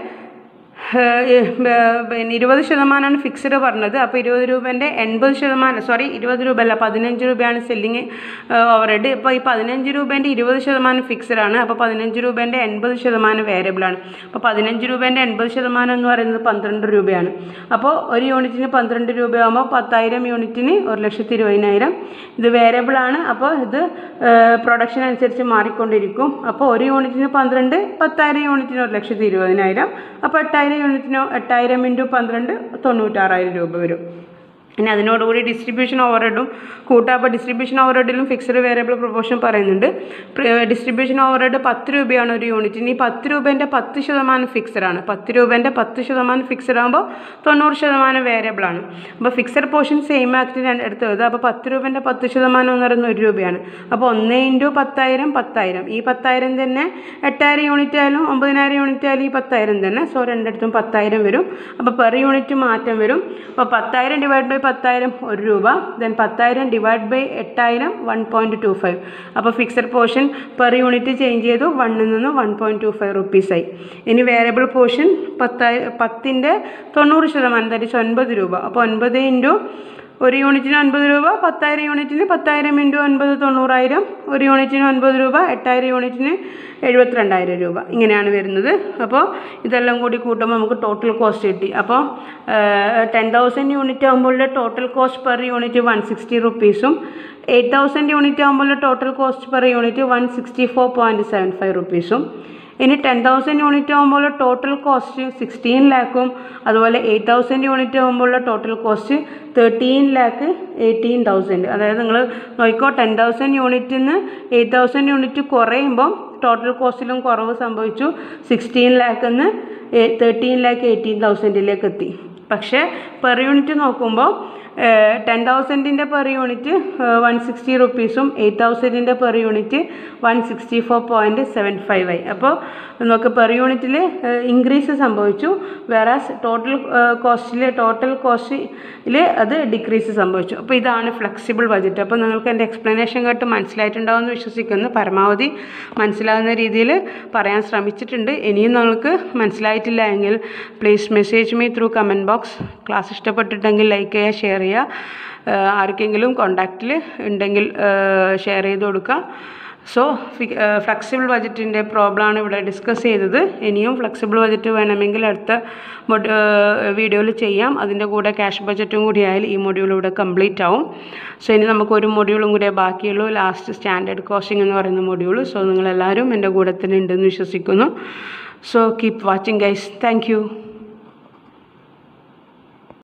S1: പിന്നെ ഇരുപത് ശതമാനമാണ് ഫിക്സഡ് പറഞ്ഞത് അപ്പോൾ ഇരുപത് രൂപേൻ്റെ എൺപത് ശതമാനം സോറി ഇരുപത് രൂപ അല്ല പതിനഞ്ച് രൂപയാണ് സെല്ലിങ് ഓവറേഡ് ഇപ്പോൾ ഈ പതിനഞ്ച് രൂപേൻ്റെ ഇരുപത് ശതമാനം ഫിക്സഡ് ആണ് അപ്പോൾ പതിനഞ്ച് രൂപേൻ്റെ എൺപത് ശതമാനം വേരിയബിൾ ആണ് അപ്പോൾ പതിനഞ്ച് രൂപേൻ്റെ എൺപത് ശതമാനം എന്ന് പറയുന്നത് പന്ത്രണ്ട് രൂപയാണ് അപ്പോൾ ഒരു യൂണിറ്റിന് പന്ത്രണ്ട് രൂപയാകുമ്പോൾ പത്തായിരം യൂണിറ്റിന് ഒരു ലക്ഷത്തി ഇരുപതിനായിരം ഇത് വേരിയബിൾ ആണ് അപ്പോൾ ഇത് പ്രൊഡക്ഷൻ അനുസരിച്ച് മാറിക്കൊണ്ടിരിക്കും അപ്പോൾ ഒരു യൂണിറ്റിന് പന്ത്രണ്ട് പത്തായിരം യൂണിറ്റിന് ഒരു ലക്ഷത്തി ഇരുപതിനായിരം അപ്പോൾ എട്ടായിരം യൂണിറ്റിനോ എട്ടായിരം ഇൻറ്റു പന്ത്രണ്ട് തൊണ്ണൂറ്റാറായിരം രൂപ വരും പിന്നെ അതിനോടുകൂടി ഡിസ്ട്രിബ്യൂഷൻ ഓവർഹെഡും കൂട്ടാം അപ്പോൾ ഡിസ്ട്രിബ്യൂഷൻ ഓവർഹെഡിലും ഫിക്സഡ് വേരിയബിൾ പ്രൊപ്പോർഷൻ പറയുന്നുണ്ട് ഡിസ്ട്രിബ്യൂഷൻ ഓവർഹെഡ് പത്ത് രൂപയാണ് ഒരു യൂണിറ്റിന് ഈ പത്ത് രൂപേൻ്റെ പത്ത് ശതമാനം ഫിക്സഡ് ആണ് പത്ത് രൂപേൻ്റെ പത്ത് ശതമാനം ഫിക്സഡ് ആകുമ്പോൾ തൊണ്ണൂറ് ശതമാനം വേരിയബിൾ ആണ് അപ്പോൾ ഫിക്സഡ് പോർഷൻ സെയിം ആക്ടിന് എടുത്ത് എഴുതുക അപ്പോൾ പത്ത് രൂപേൻ്റെ പത്ത് ശതമാനം എന്ന് പറയുന്നത് ഒരു രൂപയാണ് അപ്പോൾ ഒന്ന് ഇൻറ്റു പത്തായിരം പത്തായിരം ഈ പത്തായിരം തന്നെ എട്ടായിരം യൂണിറ്റ് ആയാലും ഒമ്പതിനായിരം യൂണിറ്റ് ആയാലും ഈ പത്തായിരം തന്നെ സോ രണ്ടിടത്തും പത്തായിരം വരും അപ്പോൾ പെർ യൂണിറ്റ് മാറ്റം വരും അപ്പോൾ പത്തായിരം ഡിവൈഡ് ബൈ പത്തായിരം ഒരു രൂപ ദെൻ പത്തായിരം ഡിവൈഡ് ബൈ എട്ടായിരം വൺ പോയിൻറ്റ് ടു ഫൈവ് അപ്പോൾ fixed portion per unit change ചെയ്തു വണ്ണിൽ നിന്ന് വൺ പോയിൻറ്റ് ടു ഫൈവ് റുപ്പീസായി ഇനി വേരിയബിൾ പോർഷൻ പത്തായി പത്തിൻ്റെ തൊണ്ണൂറ് ശതമാനം ദാറ്റ് ഒൻപത് രൂപ അപ്പോൾ ഒൻപത് ഇൻറ്റു ഒരു യൂണിറ്റിന് ഒൻപത് രൂപ പത്തായിരം യൂണിറ്റിന് പത്തായിരം ഇൻറ്റു ഒൻപത് തൊണ്ണൂറായിരം ഒരു യൂണിറ്റിന് ഒൻപത് രൂപ എട്ടായിരം യൂണിറ്റിന് എഴുപത്തിരണ്ടായിരം രൂപ ഇങ്ങനെയാണ് വരുന്നത് അപ്പോൾ ഇതെല്ലാം കൂടി കൂട്ടുമ്പോൾ നമുക്ക് ടോട്ടൽ കോസ്റ്റ് കിട്ടി അപ്പോൾ ടെൻ തൗസൻഡ് യൂണിറ്റ് ആകുമ്പോൾ total cost per unit one sixty റുപ്പീസും എയ്റ്റ് തൗസൻഡ് യൂണിറ്റ് ആകുമ്പോൾ total cost per unit one sixty four point seven five റുപ്പീസും ഇനി ടെൻ തൗസൻഡ് യൂണിറ്റ് ആകുമ്പോൾ ടോട്ടൽ കോസ്റ്റ് സിക്സ്റ്റീൻ ലാക്കും അതുപോലെ എയ്റ്റ് തൗസൻഡ് യൂണിറ്റ് ആകുമ്പോൾ total cost thirteen lakh eighteen thousand അതായത് നിങ്ങൾ നോക്കിക്കോ ടെൻ തൗസൻഡ് യൂണിറ്റിൽ നിന്ന് എയ്റ്റ് തൗസൻഡ് യൂണിറ്റ് കുറയുമ്പോൾ ടോട്ടൽ കോസ്റ്റിലും കുറവ് സംഭവിച്ചു സിക്സ്റ്റീൻ ലാക്കിൽ നിന്ന് തേർട്ടീൻ ലാക്ക് എയ്റ്റീൻ തൗസൻഡിലേക്ക് എത്തി പക്ഷേ പെർ യൂണിറ്റ് നോക്കുമ്പോൾ ടെൻ തൗസൻഡിൻ്റെ പെർ യൂണിറ്റ് വൺ സിക്സ്റ്റി റുപ്പീസും എയ്റ്റ് തൗസൻഡിൻ്റെ per unit one sixty four point seven five ആയി അപ്പോൾ നമുക്ക് പെർ യൂണിറ്റിൽ ഇൻക്രീസ് സംഭവിച്ചു വേറെ ടോട്ടൽ കോസ്റ്റിൽ ടോട്ടൽ കോസ്റ്റിൽ അത് ഡിക്രീസ് സംഭവിച്ചു അപ്പോൾ ഇതാണ് ഫ്ലെക്സിബിൾ ബജറ്റ് അപ്പോൾ നിങ്ങൾക്ക് എൻ്റെ എക്സ്പ്ലനേഷൻ കേട്ട് മനസ്സിലായിട്ടുണ്ടാവുമെന്ന് വിശ്വസിക്കുന്നു പരമാവധി മനസ്സിലാകുന്ന രീതിയിൽ പറയാൻ ശ്രമിച്ചിട്ടുണ്ട് ഇനിയും നിങ്ങൾക്ക് മനസ്സിലായിട്ടില്ല എങ്കിൽ please message me through comment box class ഇഷ്ടപ്പെട്ടിട്ടെങ്കിൽ ലൈക്ക് ചെയ്യുക ഷെയർ ചെയ്യുക ആർക്കെങ്കിലും കോണ്ടാക്റ്റിൽ ഉണ്ടെങ്കിൽ ഷെയർ ചെയ്ത് കൊടുക്കുക സോ ഫ്ലെക്സിബിൾ ബജറ്റിൻ്റെ പ്രോബ്ലമാണ് ഇവിടെ ഡിസ്കസ് ചെയ്തത് ഇനിയും ഫ്ലെക്സിബിൾ ബജറ്റ് വേണമെങ്കിൽ അടുത്ത വീഡിയോയിൽ ചെയ്യാം അതിൻ്റെ കൂടെ ക്യാഷ് ബജറ്റും കൂടി ആയാൽ ഈ മൊഡ്യൂൾ ഇവിടെ കംപ്ലീറ്റ് ആവും സോ ഇനി നമുക്ക് ഒരു മൊഡ്യൂളും കൂടെ ബാക്കിയുള്ളൂ ലാസ്റ്റ് സ്റ്റാൻഡേർഡ് കോസ്റ്റിംഗ് എന്ന് പറയുന്ന മൊഡ്യൂൾ സോ നിങ്ങളെല്ലാവരും എൻ്റെ കൂടെ തന്നെ ഉണ്ടെന്ന് വിശ്വസിക്കുന്നു so keep watching guys thank